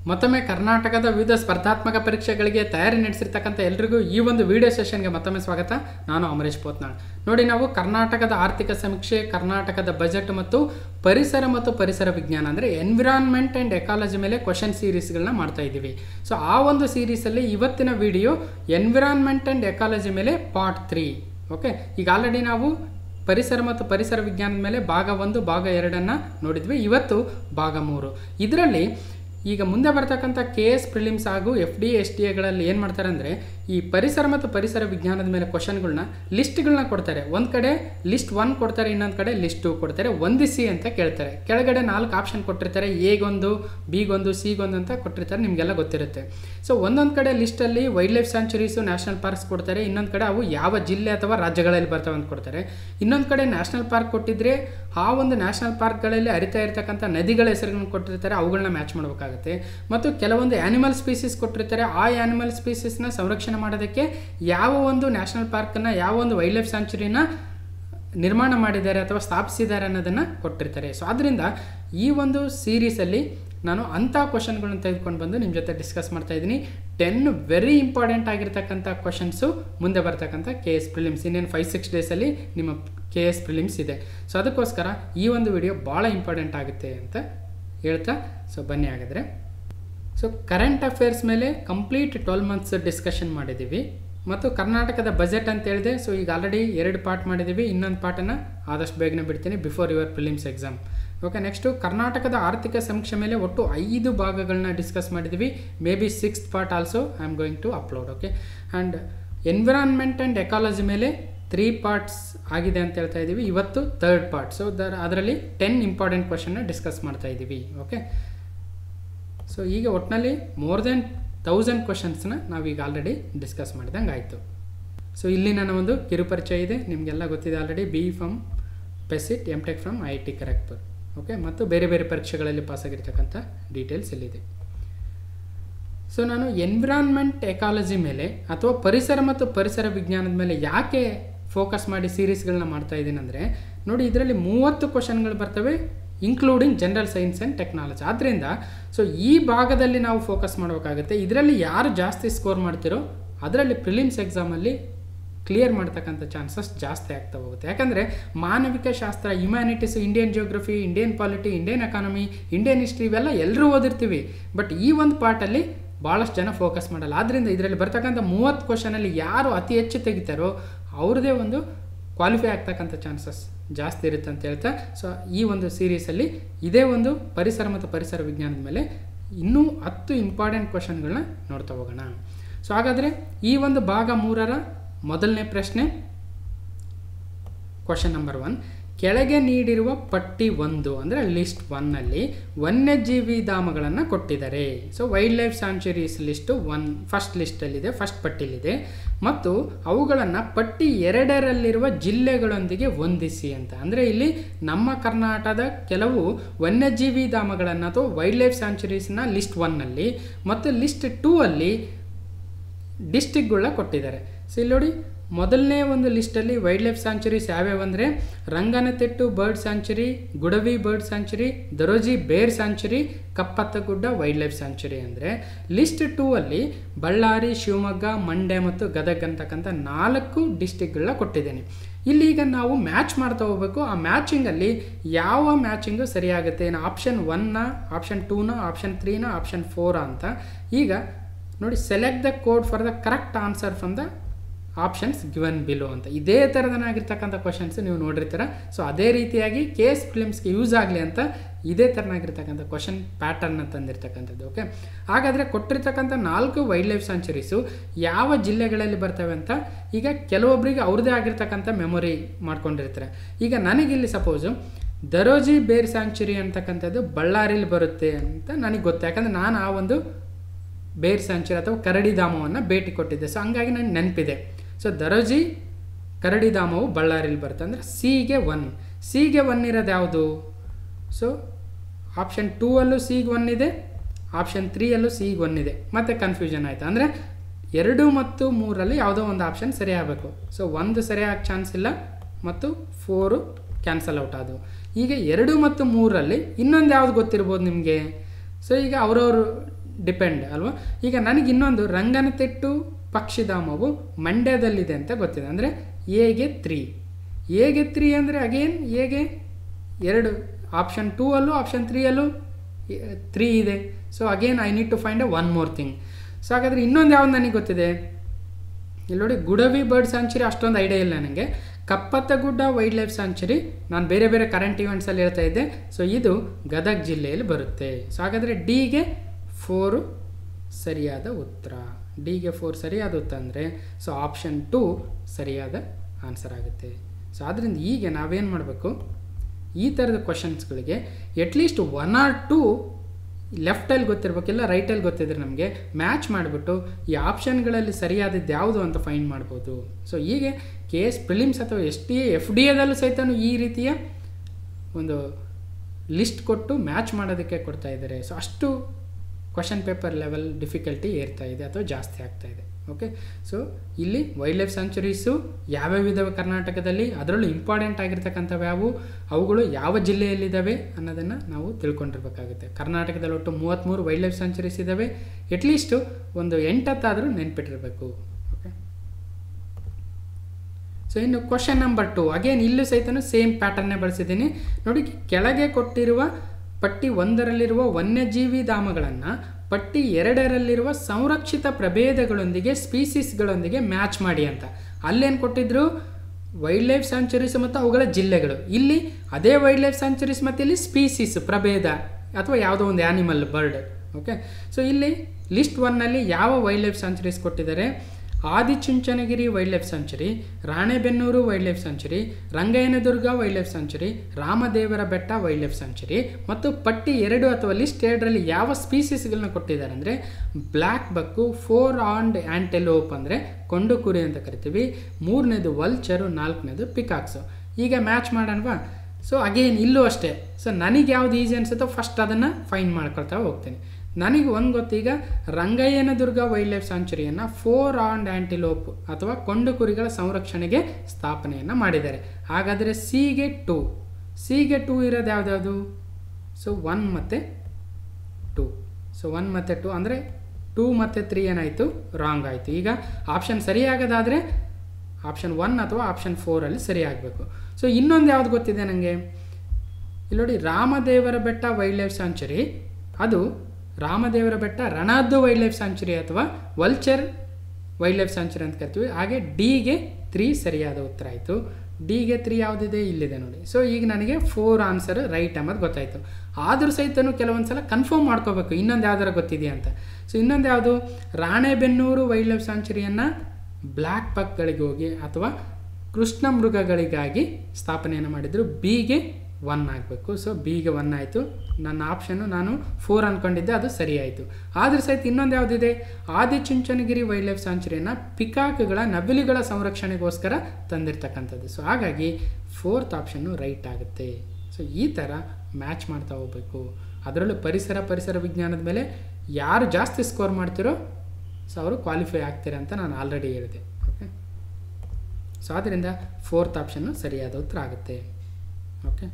ಮತ್ತೊಮ್ಮೆ ಕರ್ನಾಟಕದ ವಿವಿಧ ಸ್ಪರ್ಧಾತ್ಮಕ ಪರೀಕ್ಷೆಗಳಿಗೆ ತಯಾರಿ ನಡೆಸಿರ್ತಕ್ಕಂಥ ಎಲ್ರಿಗೂ ಈ ಒಂದು ವಿಡಿಯೋ ಸೆಷನ್ಗೆ ಮತ್ತೊಮ್ಮೆ ಸ್ವಾಗತ ನಾನು ಅಮರೇಶ್ ಪೋತ್ನಾಳ್ ನೋಡಿ ನಾವು ಕರ್ನಾಟಕದ ಆರ್ಥಿಕ ಸಮೀಕ್ಷೆ ಕರ್ನಾಟಕದ ಬಜೆಟ್ ಮತ್ತು ಪರಿಸರ ಮತ್ತು ಪರಿಸರ ವಿಜ್ಞಾನ ಅಂದರೆ ಎನ್ವಿರಾನ್ಮೆಂಟ್ ಆ್ಯಂಡ್ ಎಕಾಲಜಿ ಮೇಲೆ ಕ್ವಶನ್ ಸೀರೀಸ್ಗಳನ್ನ ಮಾಡ್ತಾ ಇದ್ದೀವಿ ಸೊ ಆ ಒಂದು ಸೀರೀಸಲ್ಲಿ ಇವತ್ತಿನ ವಿಡಿಯೋ ಎನ್ವಿರಾನ್ಮೆಂಟ್ ಆ್ಯಂಡ್ ಎಕಾಲಜಿ ಮೇಲೆ ಪಾರ್ಟ್ ತ್ರೀ ಓಕೆ ಈಗ ಆಲ್ರೆಡಿ ನಾವು ಪರಿಸರ ಮತ್ತು ಪರಿಸರ ವಿಜ್ಞಾನದ ಮೇಲೆ ಭಾಗ ಒಂದು ಭಾಗ ಎರಡನ್ನು ನೋಡಿದ್ವಿ ಇವತ್ತು ಭಾಗ ಮೂರು ಇದರಲ್ಲಿ ಈಗ ಮುಂದೆ ಬರ್ತಕ್ಕಂಥ ಕೆ ಎಸ್ ಪ್ರಿಲಿಮ್ಸ್ ಹಾಗೂ ಎಫ್ ಡಿ ಎಸ್ ಟಿ ಎಗಳಲ್ಲಿ ಏನು ಮಾಡ್ತಾರೆ ಅಂದರೆ ಈ ಪರಿಸರ ಮತ್ತು ಪರಿಸರ ವಿಜ್ಞಾನದ ಮೇಲೆ ಕ್ವಶನ್ಗಳನ್ನ ಲಿಸ್ಟ್ಗಳನ್ನ ಕೊಡ್ತಾರೆ ಒಂದು ಕಡೆ ಲಿಸ್ಟ್ ಒನ್ ಕೊಡ್ತಾರೆ ಇನ್ನೊಂದು ಕಡೆ ಲಿಸ್ಟ್ ಟು ಕೊಡ್ತಾರೆ ಹೊಂದಿಸಿ ಅಂತ ಕೇಳ್ತಾರೆ ಕೆಳಗಡೆ ನಾಲ್ಕು ಆಪ್ಷನ್ ಕೊಟ್ಟಿರ್ತಾರೆ ಎಗೊಂದು ಬಿಗೊಂದು ಸಿಗೊಂದು ಅಂತ ಕೊಟ್ಟಿರ್ತಾರೆ ನಿಮಗೆಲ್ಲ ಗೊತ್ತಿರುತ್ತೆ ಸೊ ಒಂದೊಂದು ಕಡೆ ಲಿಸ್ಟಲ್ಲಿ wild life sanctuaries national parks ಕೊಡ್ತಾರೆ ಇನ್ನೊಂದು ಕಡೆ ಅವು ಯಾವ ಜಿಲ್ಲೆ ಅಥವಾ ರಾಜ್ಯಗಳಲ್ಲಿ ಬರ್ತವೆ ಅಂತ ಕೊಡ್ತಾರೆ ಇನ್ನೊಂದು ಕಡೆ ನ್ಯಾಷನಲ್ ಪಾರ್ಕ್ ಕೊಟ್ಟಿದ್ರೆ ಆ ಒಂದು ನ್ಯಾಷನಲ್ ಪಾರ್ಕ್ಗಳಲ್ಲಿ ಹರಿತಾ ಇರ್ತಕ್ಕಂಥ ನದಿಗಳ ಹೆಸರುಗಳನ್ನ ಕೊಟ್ಟಿರ್ತಾರೆ ಅವುಗಳನ್ನ ಮ್ಯಾಚ್ ಮಾಡಬೇಕಾಗುತ್ತೆ ಮತ್ತು ಕೆಲವೊಂದು ಆ್ಯನಿಮಲ್ ಸ್ಪೀಸೀಸ್ ಕೊಟ್ಟಿರ್ತಾರೆ ಆ ಆ್ಯನಿಮಲ್ ಸ್ಪೀಸೀಸ್ನ ಸಂರಕ್ಷಣೆ ಮಾಡೋದಕ್ಕೆ ಯಾವ ಒಂದು ನ್ಯಾಷನಲ್ ಪಾರ್ಕನ್ನು ಯಾವ ಒಂದು ವೈಲ್ಡ್ ಲೈಫ್ ಸ್ಯಾಂಚುರಿನ ನಿರ್ಮಾಣ ಮಾಡಿದ್ದಾರೆ ಅಥವಾ ಸ್ಥಾಪಿಸಿದ್ದಾರೆ ಅನ್ನೋದನ್ನು ಕೊಟ್ಟಿರ್ತಾರೆ ಸೊ ಆದ್ದರಿಂದ ಈ ಒಂದು ಸೀರೀಸಲ್ಲಿ ನಾನು ಅಂಥ ಕ್ವಶನ್ಗಳನ್ನ ತೆಗೆದುಕೊಂಡು ಬಂದು ನಿಮ್ಮ ಜೊತೆ ಡಿಸ್ಕಸ್ ಮಾಡ್ತಾ ಇದ್ದೀನಿ ಟೆನ್ ವೆರಿ ಇಂಪಾರ್ಟೆಂಟ್ ಆಗಿರ್ತಕ್ಕಂಥ ಕ್ವಶನ್ಸು ಮುಂದೆ ಬರ್ತಕ್ಕಂಥ ಕೆ ಎಸ್ ಪ್ರಿಲಿಮ್ಸ್ ಇನ್ನೇನು ಫೈವ್ ಸಿಕ್ಸ್ ಡೇಸಲ್ಲಿ ನಿಮ್ಮ ಕೆ ಎಸ್ ಪ್ರಿಲಿಮ್ಸ್ ಇದೆ ಸೊ ಅದಕ್ಕೋಸ್ಕರ ಈ ಒಂದು ವಿಡಿಯೋ ಭಾಳ ಇಂಪಾರ್ಟೆಂಟ್ ಆಗುತ್ತೆ ಅಂತ ಹೇಳ್ತಾ ಸೊ ಬನ್ನಿ ಹಾಗಾದರೆ ಸೊ ಕರೆಂಟ್ ಅಫೇರ್ಸ್ ಮೇಲೆ ಕಂಪ್ಲೀಟ್ ಟ್ವೆಲ್ ಮಂತ್ಸ್ ಡಿಸ್ಕಷನ್ ಮಾಡಿದ್ದೀವಿ ಮತ್ತು ಕರ್ನಾಟಕದ ಬಜೆಟ್ ಅಂತ ಹೇಳಿದೆ ಸೊ ಈಗ ಆಲ್ರೆಡಿ ಎರಡು ಪಾರ್ಟ್ ಮಾಡಿದ್ದೀವಿ ಇನ್ನೊಂದು ಪಾರ್ಟನ್ನು ಆದಷ್ಟು ಬೇಗನೆ ಬಿಡ್ತೀನಿ before your prelims exam okay next ಕರ್ನಾಟಕದ ಆರ್ಥಿಕ ಸಮೀಕ್ಷೆ ಮೇಲೆ ಒಟ್ಟು ಐದು ಭಾಗಗಳನ್ನ ಡಿಸ್ಕಸ್ ಮಾಡಿದ್ದೀವಿ maybe sixth part also I am going to upload okay and environment and ecology ಮೇಲೆ ತ್ರೀ ಪಾರ್ಟ್ಸ್ ಆಗಿದೆ ಅಂತ ಹೇಳ್ತಾ ಇದ್ದೀವಿ ಇವತ್ತು ಥರ್ಡ್ ಪಾರ್ಟ್ ಸೊ ದರ್ ಅದರಲ್ಲಿ ಟೆನ್ ಇಂಪಾರ್ಟೆಂಟ್ ಕ್ವಶನ್ನ ಡಿಸ್ಕಸ್ ಮಾಡ್ತಾ ಇದ್ದೀವಿ ಓಕೆ ಸೊ ಈಗ ಒಟ್ಟಿನಲ್ಲಿ ಮೋರ್ ದೆನ್ ತೌಸಂಡ್ ಕ್ವಶನ್ಸ್ನ ನಾವೀಗ ಆಲ್ರೆಡಿ ಡಿಸ್ಕಸ್ ಮಾಡಿದಂಗೆ ಆಯಿತು ಸೊ ಇಲ್ಲಿ ನನ್ನ ಒಂದು ಕಿರುಪರಿಚಯ ಇದೆ ನಿಮಗೆಲ್ಲ ಗೊತ್ತಿದೆ already B from PESIT M tech from I I T Kharagpur okay ಮತ್ತು ಬೇರೆ ಬೇರೆ ಪರೀಕ್ಷೆಗಳಲ್ಲಿ ಪಾಸಾಗಿರ್ತಕ್ಕಂಥ ಡೀಟೇಲ್ಸ್ ಇಲ್ಲಿದೆ ಸೊ ನಾನು ಎನ್ವಿರಾನ್ಮೆಂಟ್ ಎಕಾಲಜಿ ಮೇಲೆ ಅಥವಾ ಪರಿಸರ ಮತ್ತು ಪರಿಸರ ವಿಜ್ಞಾನದ ಮೇಲೆ ಯಾಕೆ ಫೋಕಸ್ ಮಾಡಿ ಸೀರೀಸ್ಗಳನ್ನ ಮಾಡ್ತಾ ಇದ್ದೀನಿ ಅಂದರೆ ನೋಡಿ ಇದರಲ್ಲಿ ಮೂವತ್ತು ಕ್ವಶನ್ಗಳು ಬರ್ತವೆ including general science and technology ಆದ್ದರಿಂದ ಸೊ ಈ ಭಾಗದಲ್ಲಿ ನಾವು ಫೋಕಸ್ ಮಾಡಬೇಕಾಗುತ್ತೆ ಇದರಲ್ಲಿ ಯಾರು ಜಾಸ್ತಿ ಸ್ಕೋರ್ ಮಾಡ್ತಿರೋ ಅದರಲ್ಲಿ ಪ್ರಿಲಿಮ್ಸ್ ಎಕ್ಸಾಮಲ್ಲಿ ಕ್ಲಿಯರ್ ಮಾಡ್ತಕ್ಕಂಥ ಚಾನ್ಸಸ್ ಜಾಸ್ತಿ ಆಗ್ತಾ ಹೋಗುತ್ತೆ ಯಾಕಂದರೆ ಮಾನವಿಕ ಶಾಸ್ತ್ರ humanities Indian geography Indian polity Indian economy Indian history ಇವೆಲ್ಲ ಎಲ್ಲರೂ ಓದಿರ್ತೀವಿ ಬಟ್ ಈ ಒಂದು ಪಾರ್ಟಲ್ಲಿ ಭಾಳಷ್ಟು ಜನ ಫೋಕಸ್ ಮಾಡಲ್ಲ ಆದ್ದರಿಂದ ಇದರಲ್ಲಿ ಬರ್ತಕ್ಕಂಥ ಮೂವತ್ತು ಕ್ವಶನಲ್ಲಿ ಯಾರು ಅತಿ ಹೆಚ್ಚು ತೆಗಿತಾರೋ ಅವ್ರದ್ದೇ ಒಂದು ಕ್ವಾಲಿಫೈ ಆಗ್ತಕ್ಕಂಥ ಚಾನ್ಸಸ್ ಜಾಸ್ತಿ ಇರುತ್ತೆ ಅಂತ ಹೇಳ್ತಾ ಸೊ ಈ ಒಂದು ಸೀರೀಸಲ್ಲಿ ಇದೇ ಒಂದು ಪರಿಸರ ಮತ್ತು ಪರಿಸರ ವಿಜ್ಞಾನದ ಮೇಲೆ ಇನ್ನೂ ಹತ್ತು ಇಂಪಾರ್ಟೆಂಟ್ ಕ್ವಶನ್ಗಳನ್ನ ನೋಡ್ತಾ ಹೋಗೋಣ ಸೊ ಹಾಗಾದರೆ ಈ ಒಂದು ಭಾಗ ಮೂರರ ಮೊದಲನೇ ಪ್ರಶ್ನೆ ಕ್ವಶನ್ ನಂಬರ್ ಒನ್ ಕೆಳಗೆ ನೀಡಿರುವ ಪಟ್ಟಿ ಒಂದು ಅಂದರೆ ಲಿಸ್ಟ್ ಒನ್ನಲ್ಲಿ ವನ್ಯಜೀವಿ ಧಾಮಗಳನ್ನು ಕೊಟ್ಟಿದ್ದಾರೆ so wild life sanctuaries list one first ಲಿಸ್ಟಲ್ಲಿದೆ ಫಸ್ಟ್ ಪಟ್ಟಿಲಿದೆ ಮತ್ತು ಅವುಗಳನ್ನು ಪಟ್ಟಿ ಎರಡರಲ್ಲಿರುವ ಜಿಲ್ಲೆಗಳೊಂದಿಗೆ ಹೊಂದಿಸಿ ಅಂತ ಅಂದರೆ ಇಲ್ಲಿ ನಮ್ಮ ಕರ್ನಾಟಕದ ಕೆಲವು ವನ್ಯಜೀವಿ ಧಾಮಗಳನ್ನು ಅಥವಾ ವೈಲ್ಡ್ ಲೈಫ್ ಸ್ಯಾಂಚುರೀಸ್ನ ಲಿಸ್ಟ್ ಒನ್ನಲ್ಲಿ ಮತ್ತು ಲಿಸ್ಟ್ ಟೂ ಅಲ್ಲಿ ಡಿಸ್ಟಿಕ್ಗಳನ್ನ ಕೊಟ್ಟಿದ್ದಾರೆ ಸೊ ಇಲ್ಲಿ ನೋಡಿ ಮೊದಲನೇ ಒಂದು ಲಿಸ್ಟಲ್ಲಿ ವೈಲ್ಡ್ ಲೈಫ್ ಸ್ಯಾಂಚುರೀಸ್ ಯಾವ್ಯಾವ ಅಂದರೆ Ranganathittu bird sanctuary Gudavi bird sanctuary Daroji bear sanctuary Kappatagudda wild life sanctuary ಅಂದರೆ ಲಿಸ್ಟ್ ಟೂ ಅಲ್ಲಿ ಬಳ್ಳಾರಿ ಶಿವಮೊಗ್ಗ ಮಂಡ್ಯ ಮತ್ತು ಗದಗ್ ಅಂತಕ್ಕಂಥ ನಾಲ್ಕು ಡಿಸ್ಟಿಕ್ಗಳನ್ನ ಕೊಟ್ಟಿದ್ದೇನೆ ಇಲ್ಲಿ ಈಗ ನಾವು ಮ್ಯಾಚ್ ಮಾಡ್ತಾ ಹೋಗ್ಬೇಕು ಆ ಮ್ಯಾಚಿಂಗಲ್ಲಿ ಯಾವ ಮ್ಯಾಚಿಂಗು ಸರಿಯಾಗುತ್ತೆ ಏನು ಆಪ್ಷನ್ ಒನ್ನ ಆಪ್ಷನ್ ಟೂನ ಆಪ್ಷನ್ ತ್ರೀನ ಆಪ್ಷನ್ ಫೋರ ಅಂತ ಈಗ ನೋಡಿ select the code for the correct answer from the options given below ಅಂತ ಇದೇ ಥರದನಾಗಿರ್ತಕ್ಕಂಥ ಕ್ವಶನ್ಸ್ ನೀವು ನೋಡಿರ್ತೀರ ಸೊ ಅದೇ ರೀತಿಯಾಗಿ ಕೇಸ್ ಫಿಲಿಮ್ಸ್ಗೆ ಯೂಸ್ ಆಗಲಿ ಅಂತ ಇದೇ ಥರನಾಗಿರ್ತಕ್ಕಂಥ ಕ್ವಶನ್ ಪ್ಯಾಟರ್ನ ತಂದಿರ್ತಕ್ಕಂಥದ್ದು ಓಕೆ ಹಾಗಾದರೆ ಕೊಟ್ಟಿರ್ತಕ್ಕಂಥ ನಾಲ್ಕು ವೈಲ್ಡ್ ಲೈಫ್ ಸ್ಯಾಂಚುರೀಸು ಯಾವ ಜಿಲ್ಲೆಗಳಲ್ಲಿ ಬರ್ತವೆ ಅಂತ ಈಗ ಕೆಲವೊಬ್ಬರಿಗೆ ಅವ್ರದ್ದೇ ಆಗಿರ್ತಕ್ಕಂಥ ಮೆಮೊರಿ ಮಾಡ್ಕೊಂಡಿರ್ತಾರೆ ಈಗ ನನಗಿಲ್ಲಿ ಸಪೋಸು ದರೋಜಿ ಬೇರ್ ಸ್ಯಾಂಚುರಿ ಅಂತಕ್ಕಂಥದ್ದು ಬಳ್ಳಾರಿಲಿ ಬರುತ್ತೆ ಅಂತ ನನಗೆ ಗೊತ್ತು ಯಾಕಂದರೆ ನಾನು ಆ ಒಂದು ಬೇರ್ ಸ್ಯಾಂಚುರಿ ಅಥವಾ ಕರಡಿಧಾಮವನ್ನು ಭೇಟಿ ಕೊಟ್ಟಿದ್ದೆ ಸೊ ಹಂಗಾಗಿ ನನಗೆ ನೆನಪಿದೆ ಸೊ ದರೋಜಿ ಕರಡಿಧಾಮವು ಬಳ್ಳಾರಿಲಿ ಬರುತ್ತೆ ಅಂದರೆ ಸಿಗೆ ಒನ್ ಸಿಗೆ ಒನ್ ಇರೋದು ಯಾವುದು ಸೊ ಆಪ್ಷನ್ ಟೂ ಅಲ್ಲೂ ಸಿಗೆ ಒನ್ ಇದೆ ಆಪ್ಷನ್ ತ್ರೀಯಲ್ಲೂ ಸಿಗೆ ಒನ್ ಇದೆ ಮತ್ತೆ ಕನ್ಫ್ಯೂಷನ್ ಆಯಿತು ಅಂದರೆ ಎರಡು ಮತ್ತು ಮೂರಲ್ಲಿ ಯಾವುದೋ ಒಂದು ಆಪ್ಷನ್ ಸರಿ ಆಗಬೇಕು ಸೊ ಒಂದು ಸರಿಯಾಗಿ ಚಾನ್ಸ್ ಇಲ್ಲ ಮತ್ತು ಫೋರು ಕ್ಯಾನ್ಸಲ್ ಔಟ್ ಆದವು ಈಗ ಎರಡು ಮತ್ತು ಮೂರರಲ್ಲಿ ಇನ್ನೊಂದು ಯಾವುದು ಗೊತ್ತಿರ್ಬೋದು ನಿಮಗೆ ಸೊ ಈಗ ಅವರವರು ಡಿಪೆಂಡ್ ಅಲ್ವಾ ಈಗ ನನಗೆ ಇನ್ನೊಂದು ರಂಗನತಿಟ್ಟು ಪಕ್ಷಿಧಾಮವು ಮಂಡ್ಯದಲ್ಲಿದೆ ಅಂತ ಗೊತ್ತಿದೆ ಅಂದರೆ ಎಗೆ ತ್ರೀ ಎಗೆ ತ್ರೀ ಅಂದರೆ ಅಗೇನ್ ಎಗೆ ಎರಡು ಆಪ್ಷನ್ ಟೂ ಅಲ್ಲೂ ಆಪ್ಷನ್ ತ್ರೀಯಲ್ಲೂ ತ್ರೀ ಇದೆ so again I need to find a one more thing so ಹಾಗಾದರೆ ಇನ್ನೊಂದು ಯಾವ್ದು ನನಗೆ ಗೊತ್ತಿದೆ ಇಲ್ಲಿ ನೋಡಿ ಗುಡವಿ ಬರ್ಡ್ ಸ್ಯಾಂಚುರಿ ಅಷ್ಟೊಂದು ಐಡಿಯಾ ಇಲ್ಲ ನನಗೆ ಕಪ್ಪತ್ತಗುಡ್ಡ ವೈಲ್ಡ್ ಲೈಫ್ ಸ್ಯಾಂಚುರಿ ನಾನು ಬೇರೆ ಬೇರೆ ಕರೆಂಟ್ ಇವೆಂಟ್ಸಲ್ಲಿ ಹೇಳ್ತಾ ಇದ್ದೆ ಸೊ ಇದು ಗದಗ ಜಿಲ್ಲೆಯಲ್ಲಿ ಬರುತ್ತೆ ಸೊ ಹಾಗಾದರೆ ಡಿಗೆ ಫೋರು ಸರಿಯಾದ ಉತ್ತರ ಡಿಗೆ ಫೋರ್ ಸರಿಯಾದ ಉತ್ತರ ಅಂದರೆ ಸೊ ಆಪ್ಷನ್ ಟು ಸರಿಯಾದ ಆನ್ಸರ್ ಆಗುತ್ತೆ ಸೊ ಆದ್ದರಿಂದ ಈಗ ನಾವೇನು ಮಾಡಬೇಕು ಈ ಥರದ ಕ್ವಶನ್ಸ್ಗಳಿಗೆ ಎಟ್ಲೀಸ್ಟ್ ಒನ್ ಆರ್ ಟೂ ಲೆಫ್ಟಲ್ಲಿ ಗೊತ್ತಿರಬೇಕಿಲ್ಲ ರೈಟಲ್ಲಿ ಗೊತ್ತಿದ್ರೆ ನಮಗೆ ಮ್ಯಾಚ್ ಮಾಡಿಬಿಟ್ಟು ಈ ಆಪ್ಷನ್ಗಳಲ್ಲಿ ಸರಿಯಾದದ್ದು ಯಾವುದು ಅಂತ ಫೈಂಡ್ ಮಾಡ್ಬೋದು ಸೊ ಹೀಗೆ ಕೆ ಎಸ್ ಪ್ರಿಲಿಮ್ಸ್ ಅಥವಾ S T A F D ಎದಲ್ಲೂ ಸಹಿತ ಈ ರೀತಿಯ ಒಂದು ಲಿಸ್ಟ್ ಕೊಟ್ಟು ಮ್ಯಾಚ್ ಮಾಡೋದಕ್ಕೆ ಕೊಡ್ತಾ ಇದ್ದಾರೆ ಸೊ ಅಷ್ಟು ಕ್ವಶನ್ ಪೇಪರ್ ಲೆವೆಲ್ ಡಿಫಿಕಲ್ಟಿ ಏರ್ತಾ ಇದೆ ಅಥವಾ ಜಾಸ್ತಿ ಆಗ್ತಾ ಇದೆ ಓಕೆ ಸೊ ಇಲ್ಲಿ ವೈಲ್ಡ್ ಲೈಫ್ ಸ್ಯಾಂಚುರೀಸು ಯಾವ್ಯಾವ ಇದಾವೆ ಕರ್ನಾಟಕದಲ್ಲಿ ಅದರಲ್ಲೂ ಇಂಪಾರ್ಟೆಂಟ್ ಆಗಿರ್ತಕ್ಕಂಥವು ಯಾವುವು ಅವುಗಳು ಯಾವ ಜಿಲ್ಲೆಯಲ್ಲಿದ್ದಾವೆ ಅನ್ನೋದನ್ನು ನಾವು ತಿಳ್ಕೊಂಡಿರ್ಬೇಕಾಗುತ್ತೆ ಕರ್ನಾಟಕದಲ್ಲಿ ಒಟ್ಟು ಮೂವತ್ತ್ಮೂರು ವೈಲ್ಡ್ ಲೈಫ್ ಸ್ಯಾಂಚುರೀಸ್ ಇದ್ದಾವೆ ಅಟ್ಲೀಸ್ಟು ಒಂದು ಎಂಟತ್ತಾದರೂ ನೆನ್ಪಿಟ್ಟಿರಬೇಕು ಓಕೆ ಸೊ ಇನ್ನು ಕ್ವಶನ್ ನಂಬರ್ ಟು ಅಗೇನ್ ಇಲ್ಲೂ ಸಹಿತ ಸೇಮ್ ಪ್ಯಾಟರ್ನೇ ಬಳಸಿದ್ದೀನಿ ನೋಡಿ ಕೆಳಗೆ ಕೊಟ್ಟಿರುವ ಪಟ್ಟಿ ಒಂದರಲ್ಲಿರುವ ವನ್ಯಜೀವಿ ಧಾಮಗಳನ್ನು ಪಟ್ಟಿ ಎರಡರಲ್ಲಿರುವ ಸಂರಕ್ಷಿತ ಪ್ರಭೇದಗಳೊಂದಿಗೆ ಸ್ಪೀಸೀಸ್ಗಳೊಂದಿಗೆ ಮ್ಯಾಚ್ ಮಾಡಿ ಅಂತ ಅಲ್ಲೇನು ಕೊಟ್ಟಿದ್ರು ವೈಲ್ಡ್ ಲೈಫ್ ಸ್ಯಾಂಚುರೀಸ್ ಮತ್ತು ಅವುಗಳ ಜಿಲ್ಲೆಗಳು ಇಲ್ಲಿ ಅದೇ ವೈಲ್ಡ್ ಲೈಫ್ ಸ್ಯಾಂಚುರೀಸ್ ಮತ್ತು ಇಲ್ಲಿ ಸ್ಪೀಸೀಸ್ ಪ್ರಭೇದ ಅಥವಾ ಯಾವುದೋ ಒಂದು ಆ್ಯನಿಮಲ್ ಬರ್ಡ್ ಓಕೆ ಸೊ ಇಲ್ಲಿ ಲಿಸ್ಟ್ ಒನ್ನಲ್ಲಿ ಯಾವ ವೈಲ್ಡ್ ಲೈಫ್ ಸ್ಯಾಂಚುರೀಸ್ ಕೊಟ್ಟಿದ್ದಾರೆ Adichunchanagiri wild life sanctuary Ranebennur wild life sanctuary Rangayyanadurga wild life sanctuary Ramadevara Betta wild life sanctuary ಮತ್ತು ಪಟ್ಟಿ ಎರಡು ಅಥವಾ ಲಿಸ್ಟ್ ಎರಡರಲ್ಲಿ ಯಾವ ಸ್ಪೀಸೀಸ್ಗಳನ್ನ ಕೊಟ್ಟಿದ್ದಾರೆ ಅಂದರೆ black buck four horned antelope ಅಂದರೆ ಕೊಂಡು ಕುರಿ ಅಂತ ಕರಿತೀವಿ ಮೂರನೇದು ವಲ್ಚರು ನಾಲ್ಕನೇದು ಪಿಕಾಕ್ಸು ಈಗ ಮ್ಯಾಚ್ ಮಾಡೋಣವಾ ಸೊ ಅಗೇನ್ ಇಲ್ಲೂ ಅಷ್ಟೇ ಸೊ ನನಗೆ ಯಾವ್ದು ಈಸಿ ಅನಿಸುತ್ತೋ ಫಸ್ಟ್ ಅದನ್ನು ಫೈನ್ ಮಾಡ್ಕೊಳ್ತಾ ಹೋಗ್ತೀನಿ ನನಗೆ ಒಂದು ಗೊತ್ತೀಗ ರಂಗಯ್ಯನದುರ್ಗ ವೈಲ್ಡ್ ಲೈಫ್ ಸ್ಯಾಂಚುರಿಯನ್ನು ಫೋರ್ ಆಂಡ್ ಆ್ಯಂಟಿಲೋಪ್ ಅಥವಾ ಕೊಂಡು ಕುರಿಗಳ ಸಂರಕ್ಷಣೆಗೆ ಸ್ಥಾಪನೆಯನ್ನು ಮಾಡಿದ್ದಾರೆ ಹಾಗಾದರೆ ಸಿಗೆ ಟೂ ಸಿಗೆ ಟೂ ಇರೋದು ಯಾವ್ದ್ಯಾವುದು ಸೊ ಒನ್ ಮತ್ತು ಟೂ ಸೊ ಒನ್ ಮತ್ತು ಟೂ ಅಂದರೆ ಟೂ ಮತ್ತು ತ್ರೀ ಏನಾಯಿತು ರಾಂಗ್ ಆಯಿತು ಈಗ ಆಪ್ಷನ್ ಸರಿಯಾಗೋದಾದರೆ ಆಪ್ಷನ್ ಒನ್ ಅಥವಾ ಆಪ್ಷನ್ ಫೋರಲ್ಲಿ ಸರಿ ಆಗಬೇಕು ಸೊ ಇನ್ನೊಂದು ಯಾವ್ದು ಗೊತ್ತಿದೆ ನನಗೆ ಇಲ್ಲಿ ನೋಡಿ ರಾಮದೇವರ ಬೆಟ್ಟ ವೈಲ್ಡ್ ಲೈಫ್ ಸ್ಯಾಂಚುರಿ ಅದು ರಾಮದೇವರ ಬೆಟ್ಟ ರಣದ್ದು ವೈಲ್ಡ್ ಲೈಫ್ ಸ್ಯಾಂಚುರಿ ಅಥವಾ ವಲ್ಚರ್ ವೈಲ್ಡ್ ಲೈಫ್ ಸ್ಯಾಂಚುರಿ ಅಂತ ಕರಿತೀವಿ ಹಾಗೆ ಡಿಗೆ ತ್ರೀ ಸರಿಯಾದ ಉತ್ತರ ಆಯಿತು ಡಿಗೆ ತ್ರೀ ಯಾವುದಿದೆ ಇಲ್ಲಿದೆ ನೋಡಿ ಸೊ ಈಗ ನನಗೆ ಫೋರ್ ಆನ್ಸರ್ ರೈಟ್ ಅನ್ನೋದು ಗೊತ್ತಾಯಿತು ಆದರೂ ಸಹಿತ ಕೆಲವೊಂದು ಸಲ ಕನ್ಫರ್ಮ್ ಮಾಡ್ಕೋಬೇಕು ಇನ್ನೊಂದು ಯಾವ್ದಾರ ಗೊತ್ತಿದೆಯಾ ಅಂತ ಸೊ ಇನ್ನೊಂದು ಯಾವುದು ರಾಣೆಬೆನ್ನೂರು ವೈಲ್ಡ್ ಲೈಫ್ ಸ್ಯಾಂಚುರಿಯನ್ನು ಬ್ಲ್ಯಾಕ್ ಬಕ್ಗಳಿಗೆ ಹೋಗಿ ಅಥವಾ ಕೃಷ್ಣ ಮೃಗಗಳಿಗಾಗಿ ಸ್ಥಾಪನೆಯನ್ನು ಮಾಡಿದರು ಬಿಗೆ ಒನ್ ಆಗಬೇಕು ಸೊ ಬಿಗೆ ಒನ್ ಆಯಿತು ನನ್ನ ಆಪ್ಷನ್ನು ನಾನು ಫೋರ್ ಅಂದ್ಕೊಂಡಿದ್ದೆ ಅದು ಸರಿ ಆಯಿತು ಆದರೂ ಸಹಿತ ಇನ್ನೊಂದು ಯಾವುದಿದೆ ಆದಿಚುಂಚನಗಿರಿ ವೈಲ್ಡ್ ಲೈಫ್ ಸ್ಯಾಂಚುರಿಯನ್ನು ಪಿಕಾಕ್ಗಳ ನವಿಲುಗಳ ಸಂರಕ್ಷಣೆಗೋಸ್ಕರ ತಂದಿರ್ತಕ್ಕಂಥದ್ದು ಸೊ ಹಾಗಾಗಿ ಫೋರ್ತ್ ಆಪ್ಷನ್ನು ರೈಟ್ ಆಗುತ್ತೆ ಸೊ ಈ ಥರ ಮ್ಯಾಚ್ ಮಾಡ್ತಾ ಹೋಗ್ಬೇಕು ಅದರಲ್ಲೂ ಪರಿಸರ ಪರಿಸರ ವಿಜ್ಞಾನದ ಮೇಲೆ ಯಾರು ಜಾಸ್ತಿ ಸ್ಕೋರ್ ಮಾಡ್ತಿರೋ ಸೊ ಅವರು ಕ್ವಾಲಿಫೈ ಆಗ್ತಾರೆ ಅಂತ ನಾನು ಆಲ್ರೆಡಿ ಹೇಳಿದೆ ಓಕೆ ಸೊ ಆದ್ದರಿಂದ ಫೋರ್ತ್ ಆಪ್ಷನ್ನು ಸರಿಯಾದ ಉತ್ತರ ಆಗುತ್ತೆ ಓಕೆ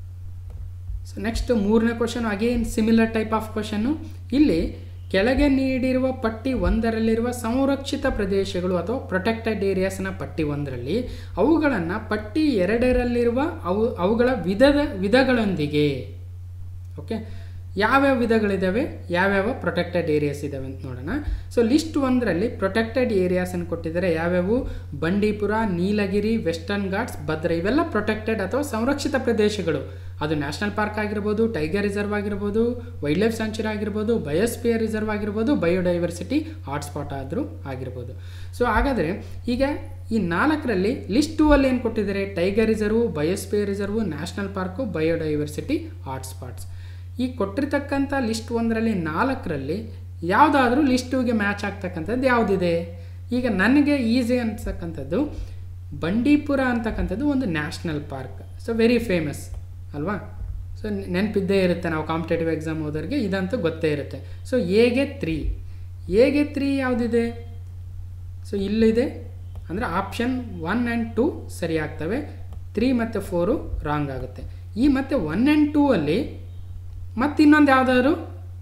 ಸೊ ನೆಕ್ಸ್ಟ್ ಮೂರನೇ question again similar type of question ಇಲ್ಲಿ ಕೆಳಗೆ ನೀಡಿರುವ ಪಟ್ಟಿ ಒಂದರಲ್ಲಿರುವ ಸಂರಕ್ಷಿತ ಪ್ರದೇಶಗಳು ಅಥವಾ ಪ್ರೊಟೆಕ್ಟೆಡ್ ಏರಿಯಾಸ್ನ ಪಟ್ಟಿ ಒಂದರಲ್ಲಿ ಅವುಗಳನ್ನು ಪಟ್ಟಿ ಎರಡರಲ್ಲಿರುವ ಅವು ಅವುಗಳ ವಿಧದ ವಿಧಗಳೊಂದಿಗೆ ಓಕೆ ಯಾವ್ಯಾವ ವಿಧಗಳಿದ್ದಾವೆ ಯಾವ್ಯಾವ ಪ್ರೊಟೆಕ್ಟೆಡ್ ಏರಿಯಾಸ್ ಇದ್ದಾವೆ ಅಂತ ನೋಡೋಣ ಸೊ ಲಿಸ್ಟ್ ಒಂದರಲ್ಲಿ ಪ್ರೊಟೆಕ್ಟೆಡ್ ಏರಿಯಾಸನ್ನು ಕೊಟ್ಟಿದ್ದಾರೆ ಯಾವ್ಯಾವು ಬಂಡೀಪುರ ನೀಲಗಿರಿ ವೆಸ್ಟರ್ನ್ ಘಾಟ್ಸ್ ಭದ್ರ ಇವೆಲ್ಲ ಪ್ರೊಟೆಕ್ಟೆಡ್ ಅಥವಾ ಸಂರಕ್ಷಿತ ಪ್ರದೇಶಗಳು ಅದು ನ್ಯಾಷನಲ್ ಪಾರ್ಕ್ ಆಗಿರ್ಬೋದು ಟೈಗರ್ ರಿಸರ್ವ್ ಆಗಿರ್ಬೋದು ವೈಲ್ಡ್ ಲೈಫ್ ಸ್ಯಾಂಚುರಿ ಆಗಿರ್ಬೋದು ಬಯೋಸ್ಪಿಯರ್ ರಿಸರ್ವ್ ಆಗಿರ್ಬೋದು ಬಯೋಡೈವರ್ಸಿಟಿ ಹಾಟ್ಸ್ಪಾಟ್ ಆದರೂ ಆಗಿರ್ಬೋದು ಸೊ ಹಾಗಾದರೆ ಈಗ ಈ ನಾಲ್ಕರಲ್ಲಿ ಲಿಸ್ಟ್ ಟೂ ಅಲ್ಲಿ ಏನು ಕೊಟ್ಟಿದ್ದಾರೆ tiger reserve biosphere reserve national park biodiversity hotspots ಈ ಕೊಟ್ಟಿರ್ತಕ್ಕಂಥ ಲಿಸ್ಟ್ ಒಂದರಲ್ಲಿ ನಾಲ್ಕರಲ್ಲಿ ಯಾವುದಾದ್ರೂ ಲಿಸ್ಟ್ ಟೂಗೆ ಮ್ಯಾಚ್ ಆಗ್ತಕ್ಕಂಥದ್ದು ಯಾವುದಿದೆ ಈಗ ನನಗೆ ಈಸಿ ಅನ್ಸಕ್ಕಂಥದ್ದು ಬಂಡೀಪುರ ಅಂತಕ್ಕಂಥದ್ದು ಒಂದು national park so very famous ಅಲ್ವಾ ಸೊ ನೆನಪಿದ್ದೇ ಇರುತ್ತೆ ನಾವು ಕಾಂಪಿಟೇಟಿವ್ ಎಕ್ಸಾಮ್ ಹೋದವ್ರಿಗೆ ಇದಂತೂ ಗೊತ್ತೇ ಇರುತ್ತೆ ಸೊ ಎಗೆ ತ್ರೀ ಎಗೆ ತ್ರೀ ಯಾವುದಿದೆ ಸೊ ಇಲ್ಲಿದೆ ಅಂದರೆ ಆಪ್ಷನ್ ಒನ್ ಆ್ಯಂಡ್ ಟೂ ಸರಿ ಆಗ್ತವೆ ತ್ರೀ ಮತ್ತು ಫೋರು ರಾಂಗ್ ಆಗುತ್ತೆ ಈ ಮತ್ತು ಒನ್ ಆ್ಯಂಡ್ ಟೂ ಅಲ್ಲಿ ಮತ್ತು ಇನ್ನೊಂದು ಯಾವುದಾದ್ರು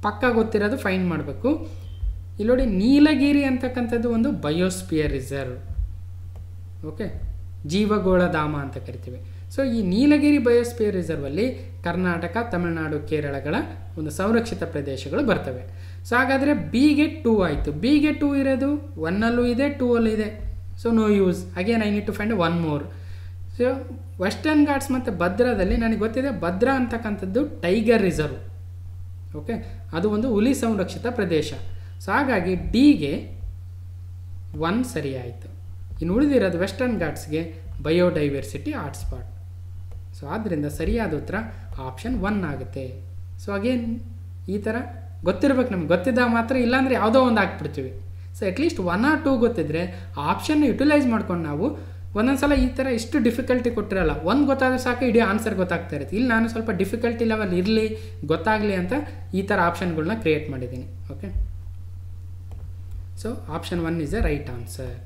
ಪಕ್ಕ ಗೊತ್ತಿರೋದು ಫೈನ್ ಮಾಡಬೇಕು ಇಲ್ಲಿ ನೋಡಿ ನೀಲಗಿರಿ ಅಂತಕ್ಕಂಥದ್ದು ಒಂದು ಬಯೋಸ್ಪಿಯರ್ ರಿಸರ್ವ್ ಓಕೆ ಜೀವಗೋಳಧಾಮ ಅಂತ ಕರಿತೀವಿ ಸೊ ಈ ನೀಲಗಿರಿ ಬಯೋಸ್ಪಿಯರ್ ರಿಸರ್ವಲ್ಲಿ ಕರ್ನಾಟಕ ತಮಿಳುನಾಡು ಕೇರಳಗಳ ಒಂದು ಸಂರಕ್ಷಿತ ಪ್ರದೇಶಗಳು ಬರ್ತವೆ ಸೊ ಹಾಗಾದರೆ ಬಿಗೆ ಟೂ ಆಯಿತು ಬಿಗೆ ಟೂ ಇರೋದು ಒನ್ನಲ್ಲೂ ಇದೆ ಟೂ ಅಲ್ಲೂ ಇದೆ so no use again I need to find one more so Western Ghats ಮತ್ತು ಭದ್ರಾದಲ್ಲಿ ನನಗೆ ಗೊತ್ತಿದೆ ಭದ್ರಾ ಅಂತಕ್ಕಂಥದ್ದು ಟೈಗರ್ ರಿಸರ್ವ್ ಓಕೆ ಅದು ಒಂದು ಹುಲಿ ಸಂರಕ್ಷಿತ ಪ್ರದೇಶ ಸೊ ಹಾಗಾಗಿ ಡಿಗೆ ಒನ್ ಸರಿ ಆಯಿತು ಇನ್ನು ಉಳಿದಿರೋದು ವೆಸ್ಟರ್ನ್ ಘಾಟ್ಸ್ಗೆ ಬಯೋಡೈವರ್ಸಿಟಿ ಹಾಟ್ಸ್ಪಾಟ್ ಸೊ ಆದ್ದರಿಂದ ಸರಿಯಾದ ಉತ್ತರ ಆಪ್ಷನ್ ಒನ್ ಆಗುತ್ತೆ ಸೊ ಅಗೇನ್ ಈ ಥರ ಗೊತ್ತಿರ್ಬೇಕು ನಮ್ಗೆ ಗೊತ್ತಿದ್ದಾಗ ಮಾತ್ರ ಇಲ್ಲಾಂದರೆ ಯಾವುದೋ ಒಂದು ಹಾಕ್ಬಿಡ್ತೀವಿ so at least one or two ಗೊತ್ತಿದ್ರೆ ಆ ಆಪ್ಷನ್ನ ಯುಟಿಲೈಸ್ ಮಾಡ್ಕೊಂಡು ನಾವು ಒಂದೊಂದು ಸಲ ಈ ಥರ ಇಷ್ಟು ಡಿಫಿಕಲ್ಟಿ ಕೊಟ್ಟಿರಲ್ಲ ಒಂದು ಗೊತ್ತಾದ್ರೆ ಸಾಕು ಇಡೀ ಆನ್ಸರ್ ಗೊತ್ತಾಗ್ತಾ ಇರುತ್ತೆ ಇಲ್ಲಿ ನಾನು ಸ್ವಲ್ಪ ಡಿಫಿಕಲ್ಟಿ ಲೆವೆಲ್ ಇರಲಿ ಗೊತ್ತಾಗಲಿ ಅಂತ ಈ ಥರ ಆಪ್ಷನ್ಗಳನ್ನ ಕ್ರಿಯೇಟ್ ಮಾಡಿದ್ದೀನಿ okay so option one is a right answer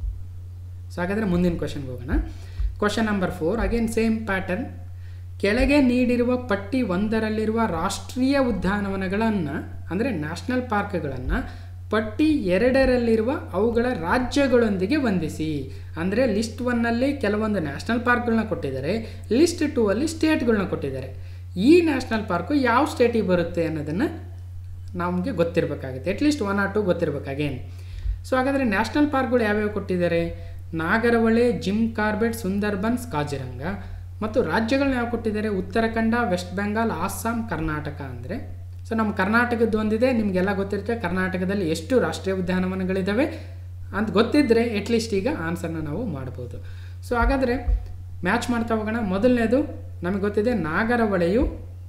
so ಹಾಗಾದರೆ ಮುಂದಿನ ಕ್ವಶನ್ಗೆ ಹೋಗೋಣ question number four again same pattern ಕೆಳಗೆ ನೀಡಿರುವ ಪಟ್ಟಿ ಒಂದರಲ್ಲಿರುವ ರಾಷ್ಟ್ರೀಯ ಉದ್ಯಾನವನಗಳನ್ನು ಅಂದರೆ ನ್ಯಾಷನಲ್ ಪಾರ್ಕ್ಗಳನ್ನು ಪಟ್ಟಿ ಎರಡರಲ್ಲಿರುವ ಅವುಗಳ ರಾಜ್ಯಗಳೊಂದಿಗೆ ಹೊಂದಿಸಿ ಅಂದರೆ ಲಿಸ್ಟ್ ಒನ್ನಲ್ಲಿ ಕೆಲವೊಂದು ನ್ಯಾಷನಲ್ ಪಾರ್ಕ್ಗಳನ್ನ ಕೊಟ್ಟಿದ್ದಾರೆ ಲಿಸ್ಟ್ ಟೂ ಅಲ್ಲಿ ಸ್ಟೇಟ್ಗಳನ್ನ ಕೊಟ್ಟಿದ್ದಾರೆ ಈ ನ್ಯಾಷನಲ್ ಪಾರ್ಕು ಯಾವ ಸ್ಟೇಟಿಗೆ ಬರುತ್ತೆ ಅನ್ನೋದನ್ನು ನಮಗೆ ಗೊತ್ತಿರಬೇಕಾಗುತ್ತೆ ಅಟ್ಲೀಸ್ಟ್ ಒನ್ ಆರ್ ಟು ಗೊತ್ತಿರಬೇಕು ಅಗೇನ್ ಸೊ ಹಾಗಾದರೆ ನ್ಯಾಷನಲ್ ಪಾರ್ಕ್ಗಳು ಯಾವ್ಯಾವ ಕೊಟ್ಟಿದ್ದಾರೆ ನಾಗರಹೊಳೆ ಜಿಮ್ ಕಾರ್ಬೆಟ್ ಸುಂದರ್ಬನ್ಸ್ ಕಾಜಿರಂಗ ಮತ್ತು ರಾಜ್ಯಗಳನ್ನ ಯಾವ ಕೊಟ್ಟಿದ್ದಾರೆ ಉತ್ತರಾಖಂಡ ವೆಸ್ಟ್ ಬೆಂಗಾಲ್ ಆಸ್ಸಾಂ ಕರ್ನಾಟಕ ಅಂದರೆ ಸೊ ನಮ್ಮ ಕರ್ನಾಟಕದ್ದು ಒಂದಿದೆ ನಿಮಗೆಲ್ಲ ಗೊತ್ತಿರುತ್ತೆ ಕರ್ನಾಟಕದಲ್ಲಿ ಎಷ್ಟು ರಾಷ್ಟ್ರೀಯ ಉದ್ಯಾನವನಗಳಿದ್ದಾವೆ ಅಂತ ಗೊತ್ತಿದ್ದರೆ ಅಟ್ಲೀಸ್ಟ್ ಈಗ ಆನ್ಸರ್ನ ನಾವು ಮಾಡ್ಬೋದು ಸೊ ಹಾಗಾದರೆ ಮ್ಯಾಚ್ ಮಾಡ್ತಾ ಹೋಗೋಣ ಮೊದಲನೇದು ನಮಗೆ ಗೊತ್ತಿದೆ ನಾಗರಹೊಳೆಯು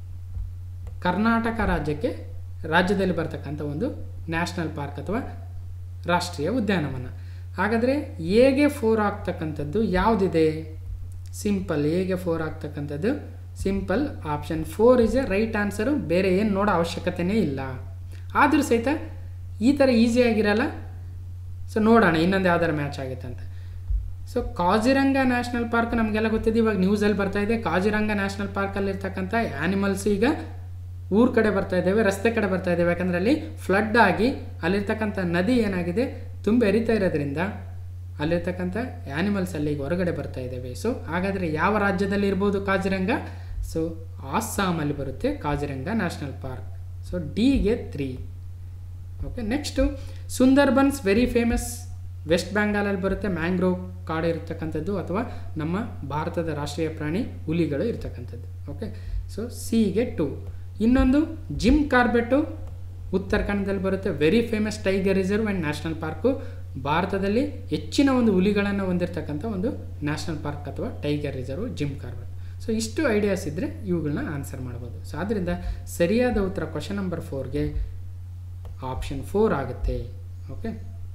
ಕರ್ನಾಟಕ ರಾಜ್ಯಕ್ಕೆ ರಾಜ್ಯದಲ್ಲಿ ಬರ್ತಕ್ಕಂಥ ಒಂದು ನ್ಯಾಷನಲ್ ಪಾರ್ಕ್ ಅಥವಾ ರಾಷ್ಟ್ರೀಯ ಉದ್ಯಾನವನ ಹಾಗಾದರೆ ಎಗೆ ಫೋರ್ ಆಗ್ತಕ್ಕಂಥದ್ದು ಯಾವುದಿದೆ ಸಿಂಪಲ್ ಎಗೆ ಫೋರ್ ಆಗ್ತಕ್ಕಂಥದ್ದು simple option four is a right answer ಬೇರೆ ಏನು ನೋಡೋ ಅವಶ್ಯಕತೆಯೇ ಇಲ್ಲ ಆದರೂ ಸಹಿತ ಈ ಥರ ಈಸಿಯಾಗಿರಲ್ಲ ಸೊ ನೋಡೋಣ ಇನ್ನೊಂದು ಯಾವ್ದಾರು ಮ್ಯಾಚ್ ಆಗುತ್ತೆ ಅಂತ ಸೊ ಕಾಜಿರಂಗ ನ್ಯಾಷನಲ್ ಪಾರ್ಕ್ ನಮಗೆಲ್ಲ ಗೊತ್ತಿದೆ ಇವಾಗ ನ್ಯೂಸಲ್ಲಿ ಬರ್ತಾ ಇದೆ ಕಾಜಿರಂಗ ನ್ಯಾಷನಲ್ ಪಾರ್ಕಲ್ಲಿರ್ತಕ್ಕಂಥ ಆ್ಯನಿಮಲ್ಸ್ ಈಗ ಊರ ಕಡೆ ಬರ್ತಾ ಇದ್ದೇವೆ ರಸ್ತೆ ಕಡೆ ಬರ್ತಾ ಇದ್ದೇವೆ ಯಾಕಂದರೆ ಅಲ್ಲಿ ಫ್ಲಡ್ ಆಗಿ ಅಲ್ಲಿರ್ತಕ್ಕಂಥ ನದಿ ಏನಾಗಿದೆ ತುಂಬಿ ಹರಿತಾ ಇರೋದ್ರಿಂದ ಅಲ್ಲಿರ್ತಕ್ಕಂಥ ಆ್ಯನಿಮಲ್ಸ್ ಅಲ್ಲಿ ಈಗ ಹೊರಗಡೆ ಬರ್ತಾ ಇದ್ದೇವೆ ಸೊ ಹಾಗಾದರೆ ಯಾವ ರಾಜ್ಯದಲ್ಲಿ ಇರ್ಬೋದು ಕಾಜಿರಂಗ ಸೊ ಆಸ್ಸಾಮಲ್ಲಿ ಬರುತ್ತೆ ಕಾಜಿರಂಗ ನ್ಯಾಷನಲ್ ಪಾರ್ಕ್ ಸೊ ಡಿಗೆ three okay next Sundarbans very famous West ಬೆಂಗಾಲಲ್ಲಿ ಬರುತ್ತೆ ಮ್ಯಾಂಗ್ರೋವ್ ಕಾಡು ಇರತಕ್ಕಂಥದ್ದು ಅಥವಾ ನಮ್ಮ ಭಾರತದ ರಾಷ್ಟ್ರೀಯ ಪ್ರಾಣಿ ಹುಲಿಗಳು ಇರ್ತಕ್ಕಂಥದ್ದು ಓಕೆ ಸೊ ಸಿಗೆ ಟು ಇನ್ನೊಂದು ಜಿಮ್ ಕಾರ್ಬೆಟ್ಟು ಉತ್ತರಾಖಂಡದಲ್ಲಿ ಬರುತ್ತೆ very famous tiger reserve and national park ಭಾರತದಲ್ಲಿ ಹೆಚ್ಚಿನ ಒಂದು ಹುಲಿಗಳನ್ನು ಹೊಂದಿರತಕ್ಕಂಥ ಒಂದು ನ್ಯಾಷನಲ್ ಪಾರ್ಕ್ ಅಥವಾ tiger reserve Jim Corbett so ಇಷ್ಟು ಐಡಿಯಾಸ್ ಇದ್ದರೆ ಇವುಗಳನ್ನ ಆನ್ಸರ್ ಮಾಡ್ಬೋದು ಸೊ ಆದ್ದರಿಂದ ಸರಿಯಾದ ಉತ್ತರ ಕ್ವಶನ್ ನಂಬರ್ ಫೋರ್ಗೆ ಆಪ್ಷನ್ ಫೋರ್ ಆಗುತ್ತೆ okay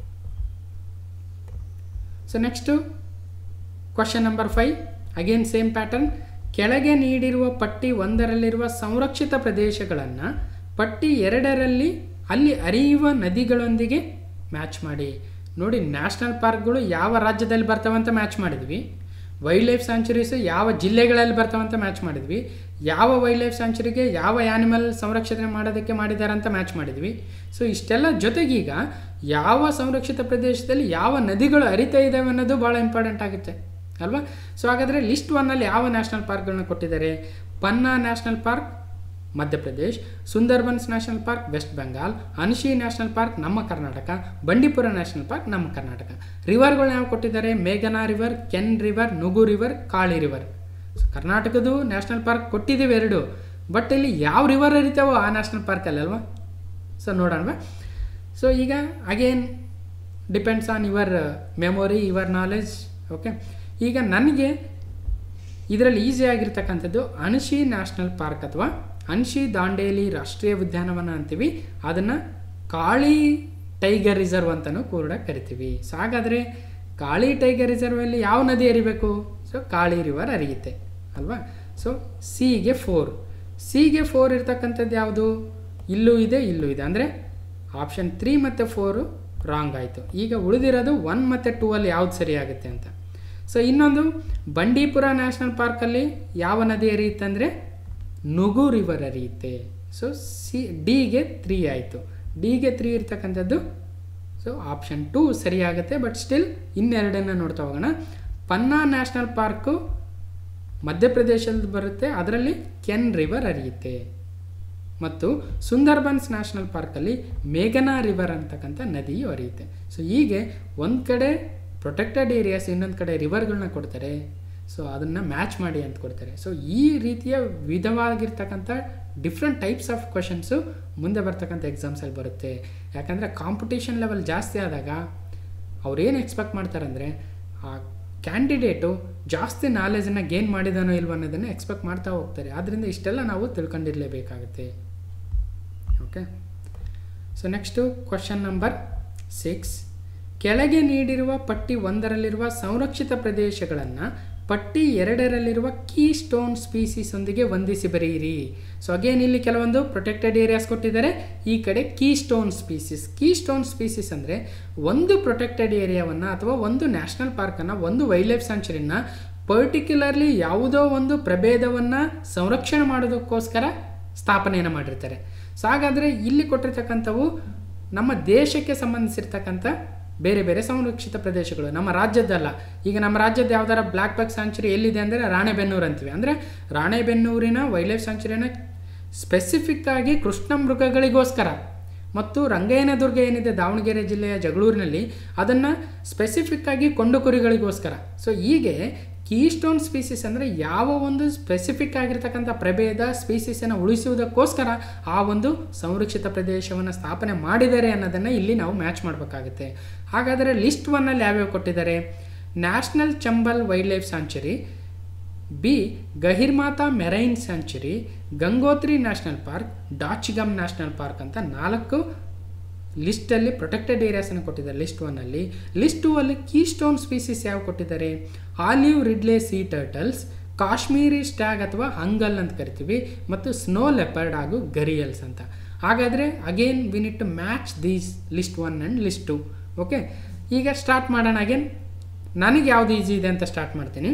so next question number five again same pattern ಕೆಳಗೆ ನೀಡಿರುವ ಪಟ್ಟಿ ಒಂದರಲ್ಲಿರುವ ಸಂರಕ್ಷಿತ ಪ್ರದೇಶಗಳನ್ನು ಪಟ್ಟಿ ಎರಡರಲ್ಲಿ ಅಲ್ಲಿ ಹರಿಯುವ ನದಿಗಳೊಂದಿಗೆ ಮ್ಯಾಚ್ ಮಾಡಿ ನೋಡಿ ನ್ಯಾಷನಲ್ ಪಾರ್ಕ್ಗಳು ಯಾವ ರಾಜ್ಯದಲ್ಲಿ ಬರ್ತವೆ ಅಂತ ಮ್ಯಾಚ್ ಮಾಡಿದ್ವಿ ವೈಲ್ಡ್ ಲೈಫ್ ಸ್ಯಾಂಚುರೀಸು ಯಾವ ಜಿಲ್ಲೆಗಳಲ್ಲಿ ಬರ್ತಾವಂತ ಮ್ಯಾಚ್ ಮಾಡಿದ್ವಿ ಯಾವ ವೈಲ್ಡ್ ಲೈಫ್ ಸ್ಯಾಂಚುರಿಗೆ ಯಾವ ಆ್ಯನಿಮಲ್ ಸಂರಕ್ಷಣೆ ಮಾಡೋದಕ್ಕೆ ಮಾಡಿದ್ದಾರೆ ಅಂತ ಮ್ಯಾಚ್ ಮಾಡಿದ್ವಿ ಸೊ ಇಷ್ಟೆಲ್ಲ ಜೊತೆಗೀಗ ಯಾವ ಸಂರಕ್ಷಿತ ಪ್ರದೇಶದಲ್ಲಿ ಯಾವ ನದಿಗಳು ಹರಿತಾ ಇದ್ದಾವೆ ಅನ್ನೋದು ಭಾಳ ಇಂಪಾರ್ಟೆಂಟ್ ಆಗುತ್ತೆ ಅಲ್ವಾ ಸೊ ಹಾಗಾದರೆ ಲಿಸ್ಟ್ ಒನ್ನಲ್ಲಿ ಯಾವ ನ್ಯಾಷನಲ್ ಪಾರ್ಕ್ಗಳನ್ನ ಕೊಟ್ಟಿದ್ದಾರೆ Panna national park Madhya Pradesh Sundarbans national park West Bengal Anshi national park ನಮ್ಮ ಕರ್ನಾಟಕ ಬಂಡೀಪುರ ನ್ಯಾಷನಲ್ ಪಾರ್ಕ್ ನಮ್ಮ ಕರ್ನಾಟಕ ರಿವರ್ಗಳನ್ನ ಯಾವ ಕೊಟ್ಟಿದ್ದಾರೆ ಮೇಘನಾ river Ken river Nugu river Kali river so ಕರ್ನಾಟಕದ್ದು ನ್ಯಾಷನಲ್ ಪಾರ್ಕ್ ಕೊಟ್ಟಿದ್ದೀವಿ ಎರಡು ಬಟ್ ಇಲ್ಲಿ ಯಾವ ರಿವರ್ ಹರಿತಾವೋ ಆ ನ್ಯಾಷನಲ್ ಪಾರ್ಕಲ್ಲಿ ಅಲ್ವಾ ಸೊ ನೋಡೋಣ ಸೊ ಈಗ again depends on your memory your knowledge okay ಈಗ ನನಗೆ ಇದರಲ್ಲಿ ಈಸಿ ಆಗಿರ್ತಕ್ಕಂಥದ್ದು ಅಣಶಿ ನ್ಯಾಷನಲ್ ಪಾರ್ಕ್ ಅಥವಾ ಅನ್ಶಿ ದಾಂಡೇಲಿ ರಾಷ್ಟ್ರೀಯ ಉದ್ಯಾನವನ ಅಂತೀವಿ ಅದನ್ನು ಕಾಳಿ ಟೈಗರ್ ರಿಸರ್ವ್ ಅಂತಲೂ ಕೂಡ ಕರಿತೀವಿ ಸೊ ಹಾಗಾದರೆ ಕಾಳಿ ಟೈಗರ್ ರಿಸರ್ವಲ್ಲಿ ಯಾವ ನದಿ ಹರಿಬೇಕು ಸೊ ಕಾಳಿ ರಿವರ್ ಹರಿಯುತ್ತೆ ಅಲ್ವಾ ಸೊ ಸಿಗೆ ಫೋರ್ ಸಿಗೆ ಫೋರ್ ಇರ್ತಕ್ಕಂಥದ್ದು ಯಾವುದು ಇಲ್ಲೂ ಇದೆ ಇಲ್ಲೂ ಇದೆ ಅಂದರೆ ಆಪ್ಷನ್ ತ್ರೀ ಮತ್ತು ಫೋರು ರಾಂಗ್ ಆಯಿತು ಈಗ ಉಳಿದಿರೋದು ಒನ್ ಮತ್ತು ಟೂ ಅಲ್ಲಿ ಯಾವ್ದು ಸರಿಯಾಗುತ್ತೆ ಅಂತ ಸೊ ಇನ್ನೊಂದು ಬಂಡೀಪುರ ನ್ಯಾಷನಲ್ ಪಾರ್ಕಲ್ಲಿ ಯಾವ ನದಿ ಹರಿಯುತ್ತೆ ಅಂದರೆ ನುಗು ರಿವರ್ ಹರಿಯುತ್ತೆ ಸೊ ಸಿ ಡಿಗೆ ತ್ರೀ ಆಯಿತು ಡಿಗೆ ತ್ರೀ ಇರ್ತಕ್ಕಂಥದ್ದು ಸೊ ಆಪ್ಷನ್ ಟೂ ಸರಿಯಾಗುತ್ತೆ ಬಟ್ ಸ್ಟಿಲ್ ಇನ್ನೆರಡನ್ನು ನೋಡ್ತಾ ಹೋಗೋಣ ಪನ್ನಾ ನ್ಯಾಷನಲ್ ಪಾರ್ಕು ಮಧ್ಯಪ್ರದೇಶದಲ್ಲಿ ಬರುತ್ತೆ ಅದರಲ್ಲಿ ಕೆನ್ ರಿವರ್ ಹರಿಯುತ್ತೆ ಮತ್ತು ಸುಂದರ್ಬನ್ಸ್ ನ್ಯಾಷನಲ್ ಪಾರ್ಕಲ್ಲಿ ಮೇಘನಾ ರಿವರ್ ಅಂತಕ್ಕಂಥ ನದಿಯು ಹರಿಯುತ್ತೆ ಸೊ ಹೀಗೆ ಒಂದು ಕಡೆ ಪ್ರೊಟೆಕ್ಟೆಡ್ ಏರಿಯಾಸ್ ಇನ್ನೊಂದು ಕಡೆ ರಿವರ್ಗಳನ್ನ ಕೊಡ್ತಾರೆ ಸೊ ಅದನ್ನು ಮ್ಯಾಚ್ ಮಾಡಿ ಅಂತ ಕೊಡ್ತಾರೆ ಸೊ ಈ ರೀತಿಯ ವಿಧವಾಗಿರ್ತಕ್ಕಂಥ ಡಿಫ್ರೆಂಟ್ ಟೈಪ್ಸ್ ಆಫ್ ಕ್ವಶನ್ಸು ಮುಂದೆ ಬರ್ತಕ್ಕಂಥ ಎಕ್ಸಾಮ್ಸಲ್ಲಿ ಬರುತ್ತೆ ಯಾಕಂದರೆ ಕಾಂಪಿಟೇಷನ್ ಲೆವೆಲ್ ಜಾಸ್ತಿ ಆದಾಗ ಅವ್ರೇನು ಎಕ್ಸ್ಪೆಕ್ಟ್ ಮಾಡ್ತಾರೆ ಅಂದರೆ ಆ ಕ್ಯಾಂಡಿಡೇಟು ಜಾಸ್ತಿ ನಾಲೆಜನ್ನು ಗೇನ್ ಮಾಡಿದಾನೋ ಇಲ್ವೋ ಅನ್ನೋದನ್ನು ಎಕ್ಸ್ಪೆಕ್ಟ್ ಮಾಡ್ತಾ ಹೋಗ್ತಾರೆ ಆದ್ದರಿಂದ ಇಷ್ಟೆಲ್ಲ ನಾವು ತಿಳ್ಕೊಂಡಿರಲೇಬೇಕಾಗುತ್ತೆ okay so next question number six ಕೆಳಗೆ ನೀಡಿರುವ ಪಟ್ಟಿ ಒಂದರಲ್ಲಿರುವ ಸಂರಕ್ಷಿತ ಪ್ರದೇಶಗಳನ್ನು ಪಟ್ಟಿ ಎರಡರಲ್ಲಿರುವ ಕೀ ಸ್ಟೋನ್ ಸ್ಪೀಸೀಸೊಂದಿಗೆ ಹೊಂದಿಸಿ ಬರೆಯಿರಿ ಸೊ ಅಗೇನ್ ಇಲ್ಲಿ ಕೆಲವೊಂದು ಪ್ರೊಟೆಕ್ಟೆಡ್ ಏರಿಯಾಸ್ ಕೊಟ್ಟಿದ್ದಾರೆ ಈ ಕಡೆ keystone species keystone species ಅಂದರೆ ಒಂದು ಪ್ರೊಟೆಕ್ಟೆಡ್ ಏರಿಯಾವನ್ನು ಅಥವಾ ಒಂದು ನ್ಯಾಷನಲ್ ಪಾರ್ಕನ್ನು ಒಂದು ವೈಲ್ಡ್ ಲೈಫ್ ಸ್ಯಾಂಚುರಿನ ಪರ್ಟಿಕ್ಯುಲರ್ಲಿ ಯಾವುದೋ ಒಂದು ಪ್ರಭೇದವನ್ನು ಸಂರಕ್ಷಣೆ ಮಾಡೋದಕ್ಕೋಸ್ಕರ ಸ್ಥಾಪನೆಯನ್ನು ಮಾಡಿರ್ತಾರೆ ಸೊ ಹಾಗಾದರೆ ಇಲ್ಲಿ ಕೊಟ್ಟಿರ್ತಕ್ಕಂಥವು ನಮ್ಮ ದೇಶಕ್ಕೆ ಸಂಬಂಧಿಸಿರ್ತಕ್ಕಂಥ ಬೇರೆ ಬೇರೆ ಸಂರಕ್ಷಿತ ಪ್ರದೇಶಗಳು ನಮ್ಮ ರಾಜ್ಯದ್ದಲ್ಲ ಈಗ ನಮ್ಮ ರಾಜ್ಯದ ಯಾವ್ದಾರ ಬ್ಲ್ಯಾಕ್ ಬ್ಯಾಕ್ ಸ್ಯಾಂಚುರಿ ಎಲ್ಲಿದೆ ಅಂದರೆ ರಾಣೆಬೆನ್ನೂರು ಅಂತೀವಿ ಅಂದರೆ ರಾಣೆಬೆನ್ನೂರಿನ ವೈಲ್ಡ್ ಲೈಫ್ ಸ್ಯಾಂಚುರಿನ ಸ್ಪೆಸಿಫಿಕ್ ಆಗಿ ಕೃಷ್ಣ ಮೃಗಗಳಿಗೋಸ್ಕರ ಮತ್ತು ರಂಗಯ್ಯನ ದುರ್ಗ ಏನಿದೆ ದಾವಣಗೆರೆ ಜಿಲ್ಲೆಯ ಜಗಳೂರಿನಲ್ಲಿ ಅದನ್ನು ಸ್ಪೆಸಿಫಿಕ್ ಆಗಿ ಕೊಂಡು ಕುರಿಗಳಿಗೋಸ್ಕರ ಸೊ ಹೀಗೆ ಕೀಸ್ಟೋನ್ ಸ್ಪೀಸೀಸ್ ಅಂದರೆ ಯಾವ ಒಂದು ಸ್ಪೆಸಿಫಿಕ್ ಆಗಿರ್ತಕ್ಕಂಥ ಪ್ರಭೇದ ಸ್ಪೀಸೀಸನ್ನು ಉಳಿಸುವುದಕ್ಕೋಸ್ಕರ ಆ ಒಂದು ಸಂರಕ್ಷಿತ ಪ್ರದೇಶವನ್ನು ಸ್ಥಾಪನೆ ಮಾಡಿದ್ದಾರೆ ಅನ್ನೋದನ್ನು ಇಲ್ಲಿ ನಾವು ಮ್ಯಾಚ್ ಮಾಡಬೇಕಾಗುತ್ತೆ ಹಾಗಾದರೆ ಲಿಸ್ಟ್ ಒನ್ನಲ್ಲಿ ಯಾವ್ಯಾವ ಕೊಟ್ಟಿದ್ದಾರೆ national Chambal wild life sanctuary B Gahirmatha marine sanctuary Gangotri national park Dachigam national park ಅಂತ ನಾಲ್ಕು ಲಿಸ್ಟಲ್ಲಿ ಪ್ರೊಟೆಕ್ಟೆಡ್ ಏರಿಯಾಸನ್ನು ಕೊಟ್ಟಿದ್ದಾರೆ ಲಿಸ್ಟ್ ಒನ್ನಲ್ಲಿ ಲಿಸ್ಟ್ ಟೂ ಅಲ್ಲಿ ಕೀಸ್ಟೋನ್ ಸ್ಪೀಸೀಸ್ ಯಾವ ಕೊಟ್ಟಿದ್ದಾರೆ olive ridley sea turtles Kashmiri stag ಅಥವಾ ಹಂಗಲ್ ಅಂತ ಕರಿತೀವಿ ಮತ್ತು ಸ್ನೋ ಲೆಪರ್ಡ್ ಹಾಗೂ ಗರಿಯಲ್ಸ್ ಅಂತ ಹಾಗಾದರೆ again we need to match these list one and list two okay ಈಗ ಸ್ಟಾರ್ಟ್ ಮಾಡೋಣ ಅಗೇನ್ ನನಗೆ ಯಾವುದು ಈಸಿ ಇದೆ ಅಂತ ಸ್ಟಾರ್ಟ್ ಮಾಡ್ತೀನಿ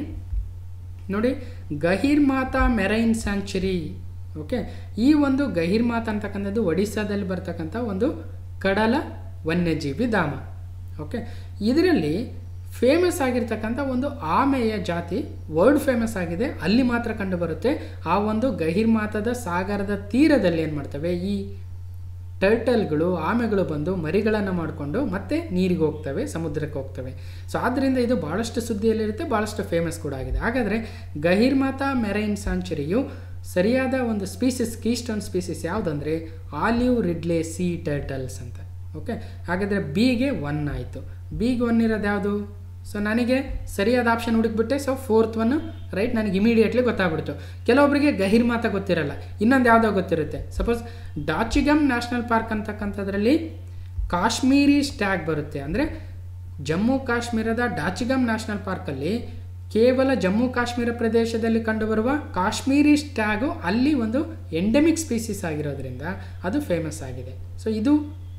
ನೋಡಿ ಗಹಿರ್ಮಾತಾ ಮೆರೈನ್ ಸ್ಯಾಂಚುರಿ ಓಕೆ ಈ ಒಂದು ಗಹಿರ್ಮಾತಾ ಅಂತಕ್ಕಂಥದ್ದು ಒಡಿಸ್ಸಾದಲ್ಲಿ ಬರ್ತಕ್ಕಂಥ ಒಂದು ಕಡಲ ವನ್ಯಜೀವಿ ಧಾಮ ಓಕೆ ಇದರಲ್ಲಿ ಫೇಮಸ್ ಆಗಿರ್ತಕ್ಕಂಥ ಒಂದು ಆಮೆಯ ಜಾತಿ ವರ್ಲ್ಡ್ ಫೇಮಸ್ ಆಗಿದೆ ಅಲ್ಲಿ ಮಾತ್ರ ಕಂಡುಬರುತ್ತೆ ಆ ಒಂದು ಗಹಿರ್ಮಾತದ ಸಾಗರದ ತೀರದಲ್ಲಿ ಏನು ಮಾಡ್ತವೆ ಈ ಟರ್ಟಲ್ಗಳು ಆಮೆಗಳು ಬಂದು ಮರಿಗಳನ್ನು ಮಾಡಿಕೊಂಡು ಮತ್ತೆ ನೀರಿಗೆ ಹೋಗ್ತವೆ ಸಮುದ್ರಕ್ಕೆ ಹೋಗ್ತವೆ ಸೊ ಆದ್ದರಿಂದ ಇದು ಭಾಳಷ್ಟು ಸುದ್ದಿಯಲ್ಲಿರುತ್ತೆ ಭಾಳಷ್ಟು ಫೇಮಸ್ ಕೂಡ ಆಗಿದೆ ಹಾಗಾದರೆ ಗಹಿರ್ಮಾತಾ ಮೆರೈನ್ ಸ್ಯಾಂಚುರಿಯು ಸರಿಯಾದ ಒಂದು ಸ್ಪೀಸಿಸ್ ಕೀಸ್ಟೋನ್ ಸ್ಪೀಸಿಸ್ ಯಾವುದಂದರೆ ಆಲಿವ್ ರಿಡ್ಲೆ ಸೀ ಟರ್ಟಲ್ಸ್ ಅಂತ ಓಕೆ ಹಾಗಾದರೆ ಬಿಗೆ ಒನ್ ಆಯಿತು ಬಿಗೆ ಒನ್ ಇರೋದು ಯಾವುದು ಸೊ ನನಗೆ ಸರಿಯಾದ ಆಪ್ಷನ್ ಹುಡುಕ್ಬಿಟ್ಟೆ ಸೊ ಫೋರ್ತ್ ಒನ್ ರೈಟ್ ನನಗೆ ಇಮಿಡಿಯೇಟ್ಲಿ ಗೊತ್ತಾಗ್ಬಿಡ್ತು ಕೆಲವೊಬ್ಬರಿಗೆ ಗಹಿರ್ಮಾತ ಗೊತ್ತಿರಲ್ಲ ಇನ್ನೊಂದು ಯಾವುದೋ ಗೊತ್ತಿರುತ್ತೆ ಸಪೋಸ್ ಡಾಚಿಗಮ್ ನ್ಯಾಷನಲ್ ಪಾರ್ಕ್ ಅಂತಕ್ಕಂಥದ್ರಲ್ಲಿ ಕಾಶ್ಮೀರಿ ಸ್ಟ್ಯಾಗ್ ಬರುತ್ತೆ ಅಂದರೆ ಜಮ್ಮು ಕಾಶ್ಮೀರದ ಡಾಚಿಗಮ್ ನ್ಯಾಷನಲ್ ಪಾರ್ಕಲ್ಲಿ ಕೇವಲ ಜಮ್ಮು ಕಾಶ್ಮೀರ ಪ್ರದೇಶದಲ್ಲಿ ಕಂಡುಬರುವ ಕಾಶ್ಮೀರಿ ಸ್ಟ್ಯಾಗು ಅಲ್ಲಿ ಒಂದು ಎಂಡೆಮಿಕ್ ಸ್ಪೀಸೀಸ್ ಆಗಿರೋದ್ರಿಂದ ಅದು ಫೇಮಸ್ ಆಗಿದೆ ಸೊ ಇದು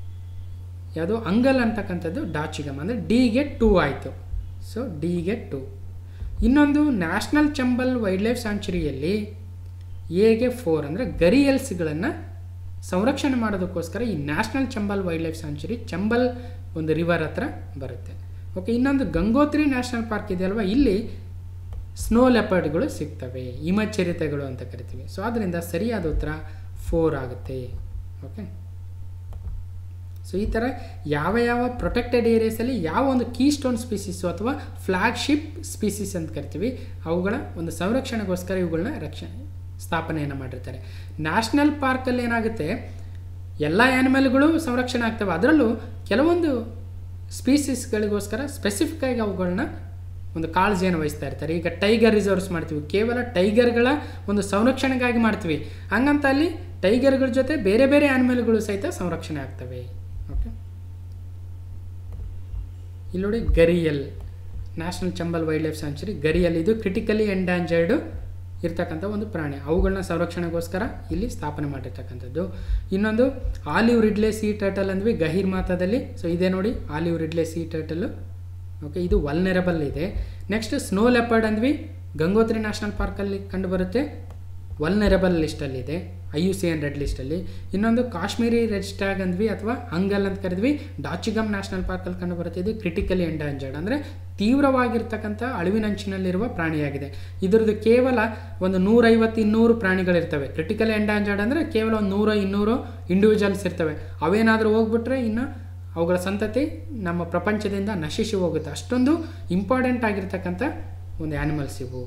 ಯಾವುದು ಅಂಗಲ್ ಅಂತಕ್ಕಂಥದ್ದು ಡಾಚಿಗಮ್ ಅಂದರೆ ಡಿಗೆ ಟೂ ಆಯಿತು ಸೊ ಡಿಗೆ ಟೂ ಇನ್ನೊಂದು ನ್ಯಾಷನಲ್ ಚಂಬಲ್ ವೈಲ್ಡ್ ಲೈಫ್ ಸ್ಯಾಂಚುರಿಯಲ್ಲಿ ಎಗೆ ಫೋರ್ ಅಂದರೆ ಗರಿಯಲ್ಸ್ಗಳನ್ನು ಸಂರಕ್ಷಣೆ ಮಾಡೋದಕ್ಕೋಸ್ಕರ ಈ national Chambal wild life sanctuary Chambal ಒಂದು ರಿವರ್ ಹತ್ರ ಬರುತ್ತೆ ಓಕೆ ಇನ್ನೊಂದು ಗಂಗೋತ್ರಿ ನ್ಯಾಷನಲ್ ಪಾರ್ಕ್ ಇದೆಯಲ್ವ ಇಲ್ಲಿ ಸ್ನೋ ಲೆಪರ್ಡ್ಗಳು ಸಿಗ್ತವೆ ಹಿಮಚರಿತೆಗಳು ಅಂತ ಕರಿತೀವಿ ಸೊ ಆದ್ದರಿಂದ ಸರಿಯಾದ ಉತ್ತರ ಫೋರ್ ಆಗುತ್ತೆ ಓಕೆ ಸೊ ಈ ಥರ ಯಾವ ಯಾವ ಪ್ರೊಟೆಕ್ಟೆಡ್ ಏರಿಯಾಸಲ್ಲಿ ಯಾವ ಒಂದು ಕೀ ಸ್ಟೋನ್ ಸ್ಪೀಸೀಸು ಅಥವಾ ಫ್ಲ್ಯಾಗ್ಶಿಪ್ ಸ್ಪೀಸೀಸ್ ಅಂತ ಕರಿತೀವಿ ಅವುಗಳ ಒಂದು ಸಂರಕ್ಷಣೆಗೋಸ್ಕರ ಇವುಗಳನ್ನ ರಕ್ಷಣೆ ಸ್ಥಾಪನೆಯನ್ನು ಮಾಡಿರ್ತಾರೆ ನ್ಯಾಷನಲ್ ಪಾರ್ಕಲ್ಲಿ ಏನಾಗುತ್ತೆ ಎಲ್ಲ ಆ್ಯನಿಮಲ್ಗಳು ಸಂರಕ್ಷಣೆ ಆಗ್ತವೆ ಅದರಲ್ಲೂ ಕೆಲವೊಂದು ಸ್ಪೀಸೀಸ್ಗಳಿಗೋಸ್ಕರ ಸ್ಪೆಸಿಫಿಕ್ಕಾಗಿ ಅವುಗಳನ್ನ ಒಂದು ಕಾಳಜಿಯನ್ನು ವಹಿಸ್ತಾ ಇರ್ತಾರೆ ಈಗ ಟೈಗರ್ ರಿಸರ್ವ್ಸ್ ಮಾಡ್ತೀವಿ ಕೇವಲ ಟೈಗರ್ಗಳ ಒಂದು ಸಂರಕ್ಷಣೆಗಾಗಿ ಮಾಡ್ತೀವಿ ಹಂಗಂತ ಅಲ್ಲಿ ಟೈಗರ್ಗಳ ಜೊತೆ ಬೇರೆ ಬೇರೆ ಆ್ಯನಿಮಲ್ಗಳು ಸಹಿತ ಸಂರಕ್ಷಣೆ ಆಗ್ತವೆ ಓಕೆ ಇಲ್ಲಿ ನೋಡಿ gharial national Chambal wild life sanctuary gharial ಇದು ಕ್ರಿಟಿಕಲಿ ಎಂಡಾಂಜರ್ಡ್ ಇರ್ತಕ್ಕಂಥ ಒಂದು ಪ್ರಾಣಿ ಅವುಗಳನ್ನ ಸಂರಕ್ಷಣೆಗೋಸ್ಕರ ಇಲ್ಲಿ ಸ್ಥಾಪನೆ ಮಾಡಿರ್ತಕ್ಕಂಥದ್ದು ಇನ್ನೊಂದು ಆಲಿವ್ ರಿಡ್ಲೆ ಸೀ ಟರ್ಟಲ್ ಅಂದ್ವಿ ಗಹೀರ್ ಮಾತಾದಲ್ಲಿ ಸೊ ಇದೆ ನೋಡಿ olive ridley sea turtle okay ಇದು ವಲ್ನೆರಬಲ್ ಇದೆ ನೆಕ್ಸ್ಟ್ ಸ್ನೋ ಲೆಪರ್ಡ್ ಅಂದ್ವಿ ಗಂಗೋತ್ರಿ ನ್ಯಾಷನಲ್ ಪಾರ್ಕಲ್ಲಿ ಕಂಡುಬರುತ್ತೆ ವಲ್ನೆರಬಲ್ ಲಿಸ್ಟಲ್ಲಿದೆ I U C N red ಲಿಸ್ಟಲ್ಲಿ ಇನ್ನೊಂದು ಕಾಶ್ಮೀರಿ ರೆಡ್ ಸ್ಟ್ಯಾಗ್ ಅಂದ್ವಿ ಅಥವಾ ಹಂಗಲ್ ಅಂತ ಕರೆದ್ವಿ ಡಾಚಿಗಮ್ ನ್ಯಾಷನಲ್ ಪಾರ್ಕಲ್ಲಿ ಕಂಡು ಬರುತ್ತೆ ಇದು ಕ್ರಿಟಿಕಲಿ ಎಂಡಾಂಜರ್ಡ್ ಅಂದರೆ ತೀವ್ರವಾಗಿರ್ತಕ್ಕಂಥ ಅಳಿವಿನಂಚಿನಲ್ಲಿರುವ ಪ್ರಾಣಿಯಾಗಿದೆ ಇದರದ್ದು ಕೇವಲ ಒಂದು ನೂರೈವತ್ತು ಇನ್ನೂರು ಪ್ರಾಣಿಗಳಿರ್ತವೆ ಕ್ರಿಟಿಕಲಿ ಎಂಡಾಂಜರ್ಡ್ ಅಂದರೆ ಕೇವಲ ಒಂದು ನೂರು ಇನ್ನೂರು ಇಂಡಿವಿಜುವಲ್ಸ್ ಇರ್ತವೆ ಅವೇನಾದರೂ ಹೋಗ್ಬಿಟ್ರೆ ಇನ್ನು ಅವುಗಳ ಸಂತತಿ ನಮ್ಮ ಪ್ರಪಂಚದಿಂದ ನಶಿಸಿ ಹೋಗುತ್ತೆ ಅಷ್ಟೊಂದು ಇಂಪಾರ್ಟೆಂಟ್ ಆಗಿರ್ತಕ್ಕಂಥ ಒಂದು ಆ್ಯನಿಮಲ್ಸ್ ಇವು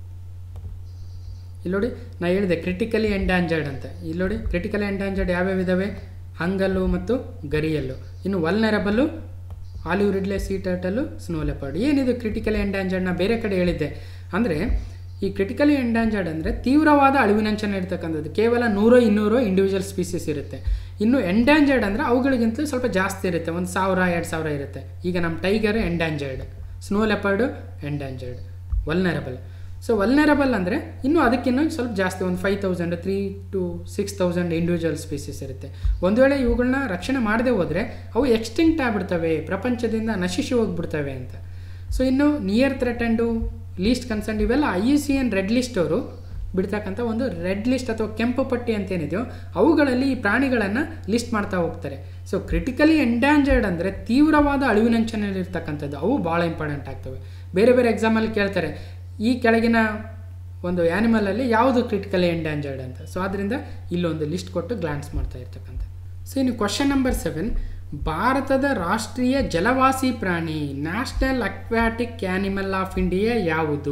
ಇಲ್ಲಿ ನೋಡಿ ನಾ ಹೇಳಿದೆ ಕ್ರಿಟಿಕಲಿ ಎಂಡಾಂಜರ್ಡ್ ಅಂತ ಇಲ್ಲಿ ನೋಡಿ ಕ್ರಿಟಿಕಲಿ ಎಂಡಾಂಜರ್ಡ್ ಯಾವ್ಯಾವ ಇದ್ದಾವೆ ಹಂಗಲ್ಲು ಮತ್ತು ಗರಿಯಲ್ಲು ಇನ್ನು vulnerable olive ridley sea turtle snow leopard ಏನಿದು ಕ್ರಿಟಿಕಲಿ ಎಂಡಾಂಜರ್ಡ್ನ ಬೇರೆ ಕಡೆ ಹೇಳಿದ್ದೆ ಅಂದರೆ ಈ ಕ್ರಿಟಿಕಲಿ ಎಂಡಾಂಜರ್ಡ್ ಅಂದರೆ ತೀವ್ರವಾದ ಅಳಿವಿನಂಚನ ಇರ್ತಕ್ಕಂಥದ್ದು ಕೇವಲ ನೂರು ಇನ್ನೂರು ಇಂಡಿವಿಜುವಲ್ ಸ್ಪೀಸೀಸ್ ಇರುತ್ತೆ ಇನ್ನು ಎಂಡಾಂಜರ್ಡ್ ಅಂದರೆ ಅವುಗಳಿಗಿಂತಲೂ ಸ್ವಲ್ಪ ಜಾಸ್ತಿ ಇರುತ್ತೆ ಒಂದು ಸಾವಿರ ಎರಡು ಸಾವಿರ ಇರುತ್ತೆ ಈಗ ನಮ್ಮ tiger endangered snow leopard endangered vulnerable so vulnerable ಅಂದರೆ ಇನ್ನೂ ಅದಕ್ಕಿನ್ನೂ ಸ್ವಲ್ಪ ಜಾಸ್ತಿ ಒಂದು five thousand three to six thousand individual species ಇರುತ್ತೆ ಒಂದು ವೇಳೆ ಇವುಗಳನ್ನ ರಕ್ಷಣೆ ಮಾಡದೆ ಹೋದರೆ ಅವು ಎಕ್ಸ್ಟಿಂಕ್ಟ್ ಆಗಿಬಿಡ್ತವೆ ಪ್ರಪಂಚದಿಂದ ನಶಿಸಿ ಹೋಗ್ಬಿಡ್ತವೆ ಅಂತ ಸೊ ಇನ್ನು ನಿಯರ್ ಥ್ರೆಟೆಂಡು ಲೀಸ್ಟ್ ಕನ್ಸರ್ನ್ ಇವೆಲ್ಲ I U C N red list ಅವರು ಬಿಡ್ತಕ್ಕಂಥ ಒಂದು ರೆಡ್ ಲಿಸ್ಟ್ ಅಥವಾ ಕೆಂಪು ಪಟ್ಟಿ ಅಂತ ಏನಿದೆಯೋ ಅವುಗಳಲ್ಲಿ ಈ ಪ್ರಾಣಿಗಳನ್ನು ಲಿಸ್ಟ್ ಮಾಡ್ತಾ ಹೋಗ್ತಾರೆ ಸೊ ಕ್ರಿಟಿಕಲಿ ಎಂಡಾಂಜರ್ಡ್ ಅಂದರೆ ತೀವ್ರವಾದ ಅಳಿವಿನಂಚಿನಲ್ಲಿರ್ತಕ್ಕಂಥದ್ದು ಅವು ಭಾಳ ಇಂಪಾರ್ಟೆಂಟ್ ಆಗ್ತವೆ ಬೇರೆ ಬೇರೆ ಎಕ್ಸಾಮಲ್ಲಿ ಕೇಳ್ತಾರೆ ಈ ಕೆಳಗಿನ ಒಂದು ಆ್ಯನಿಮಲಲ್ಲಿ ಯಾವುದು ಕ್ರಿಟಿಕಲಿ ಎಂಡಾಂಜರ್ಡ್ ಅಂತ ಸೊ ಆದ್ದರಿಂದ ಇಲ್ಲೊಂದು ಲಿಸ್ಟ್ ಕೊಟ್ಟು ಗ್ಲಾನ್ಸ್ ಮಾಡ್ತಾ ಇರ್ತಕ್ಕಂಥ ಸೊ ಇನ್ನು ಕ್ವಶನ್ ನಂಬರ್ ಸೆವೆನ್ ಭಾರತದ ರಾಷ್ಟ್ರೀಯ ಜಲವಾಸಿ ಪ್ರಾಣಿ national aquatic animal of India ಯಾವುದು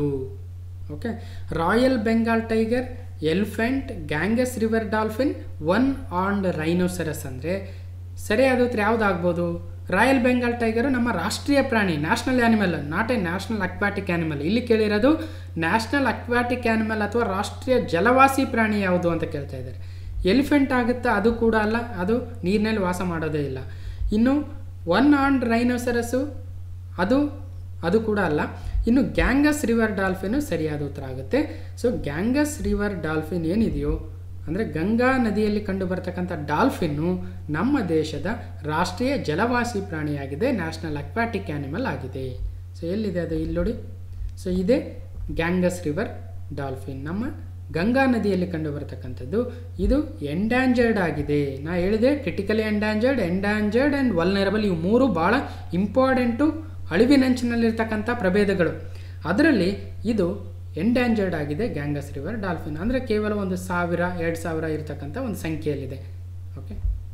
okay royal Bengal tiger elephant Ganges river dolphin one and rhinoceros ಅಂದರೆ ಸರಿಯಾದ ಉತ್ತರ ಯಾವುದಾಗ್ಬೋದು ರಾಯಲ್ ಬೆಂಗಾಲ್ ಟೈಗರು ನಮ್ಮ ರಾಷ್ಟ್ರೀಯ ಪ್ರಾಣಿ national animal not a national aquatic animal ಇಲ್ಲಿ ಕೇಳಿರೋದು ನ್ಯಾಷನಲ್ ಅಕ್ವಾಟಿಕ್ ಆ್ಯನಿಮಲ್ ಅಥವಾ ರಾಷ್ಟ್ರೀಯ ಜಲವಾಸಿ ಪ್ರಾಣಿ ಯಾವುದು ಅಂತ ಕೇಳ್ತಾ ಇದ್ದಾರೆ ಎಲಿಫೆಂಟ್ ಆಗುತ್ತಾ ಅದು ಕೂಡ ಅಲ್ಲ ಅದು ನೀರಿನಲ್ಲಿ ವಾಸ ಮಾಡೋದೇ ಇಲ್ಲ ಇನ್ನು ಒನ್ ಆನ್ ರೈನೋಸರಸ್ಸು ಅದು ಅದು ಕೂಡ ಅಲ್ಲ ಇನ್ನು ಗ್ಯಾಂಗಸ್ ರಿವರ್ ಡಾಲ್ಫಿನು ಸರಿಯಾದ ಉತ್ತರ ಆಗುತ್ತೆ ಸೊ ಗ್ಯಾಂಗಸ್ ರಿವರ್ ಡಾಲ್ಫಿನ್ ಏನಿದೆಯೋ ಅಂದರೆ ಗಂಗಾ ನದಿಯಲ್ಲಿ ಕಂಡು ಬರ್ತಕ್ಕಂಥ ಡಾಲ್ಫಿನ್ನು ನಮ್ಮ ದೇಶದ ರಾಷ್ಟ್ರೀಯ ಜಲವಾಸಿ ಪ್ರಾಣಿಯಾಗಿದೆ ನ್ಯಾಷನಲ್ ಅಕ್ವಾಟಿಕ್ ಆ್ಯನಿಮಲ್ ಆಗಿದೆ ಸೊ ಎಲ್ಲಿದೆ ಅದು ಇಲ್ಲಿ ನೋಡಿ ಸೊ ಇದೇ ಗ್ಯಾಂಗಸ್ ರಿವರ್ ಡಾಲ್ಫಿನ್ ನಮ್ಮ ಗಂಗಾ ನದಿಯಲ್ಲಿ ಕಂಡು ಬರ್ತಕ್ಕಂಥದ್ದು ಇದು ಎಂಡ್ಯಾಂಜರ್ಡ್ ಆಗಿದೆ ನಾ ಹೇಳಿದೆ critically endangered endangered and vulnerable ಇವು ಮೂರು ಭಾಳ ಇಂಪಾರ್ಟೆಂಟು ಅಳಿವಿನಂಚಿನಲ್ಲಿರ್ತಕ್ಕಂಥ ಪ್ರಭೇದಗಳು ಅದರಲ್ಲಿ ಇದು ಎಂಡ್ಯಾಂಜರ್ಡ್ ಆಗಿದೆ ಗ್ಯಾಂಗಸ್ ರಿವರ್ ಡಾಲ್ಫಿನ್ ಅಂದರೆ ಕೇವಲ ಒಂದು ಸಾವಿರ ಎರಡು ಸಾವಿರ ಇರತಕ್ಕಂಥ ಒಂದು ಸಂಖ್ಯೆಯಲ್ಲಿದೆ ಓಕೆ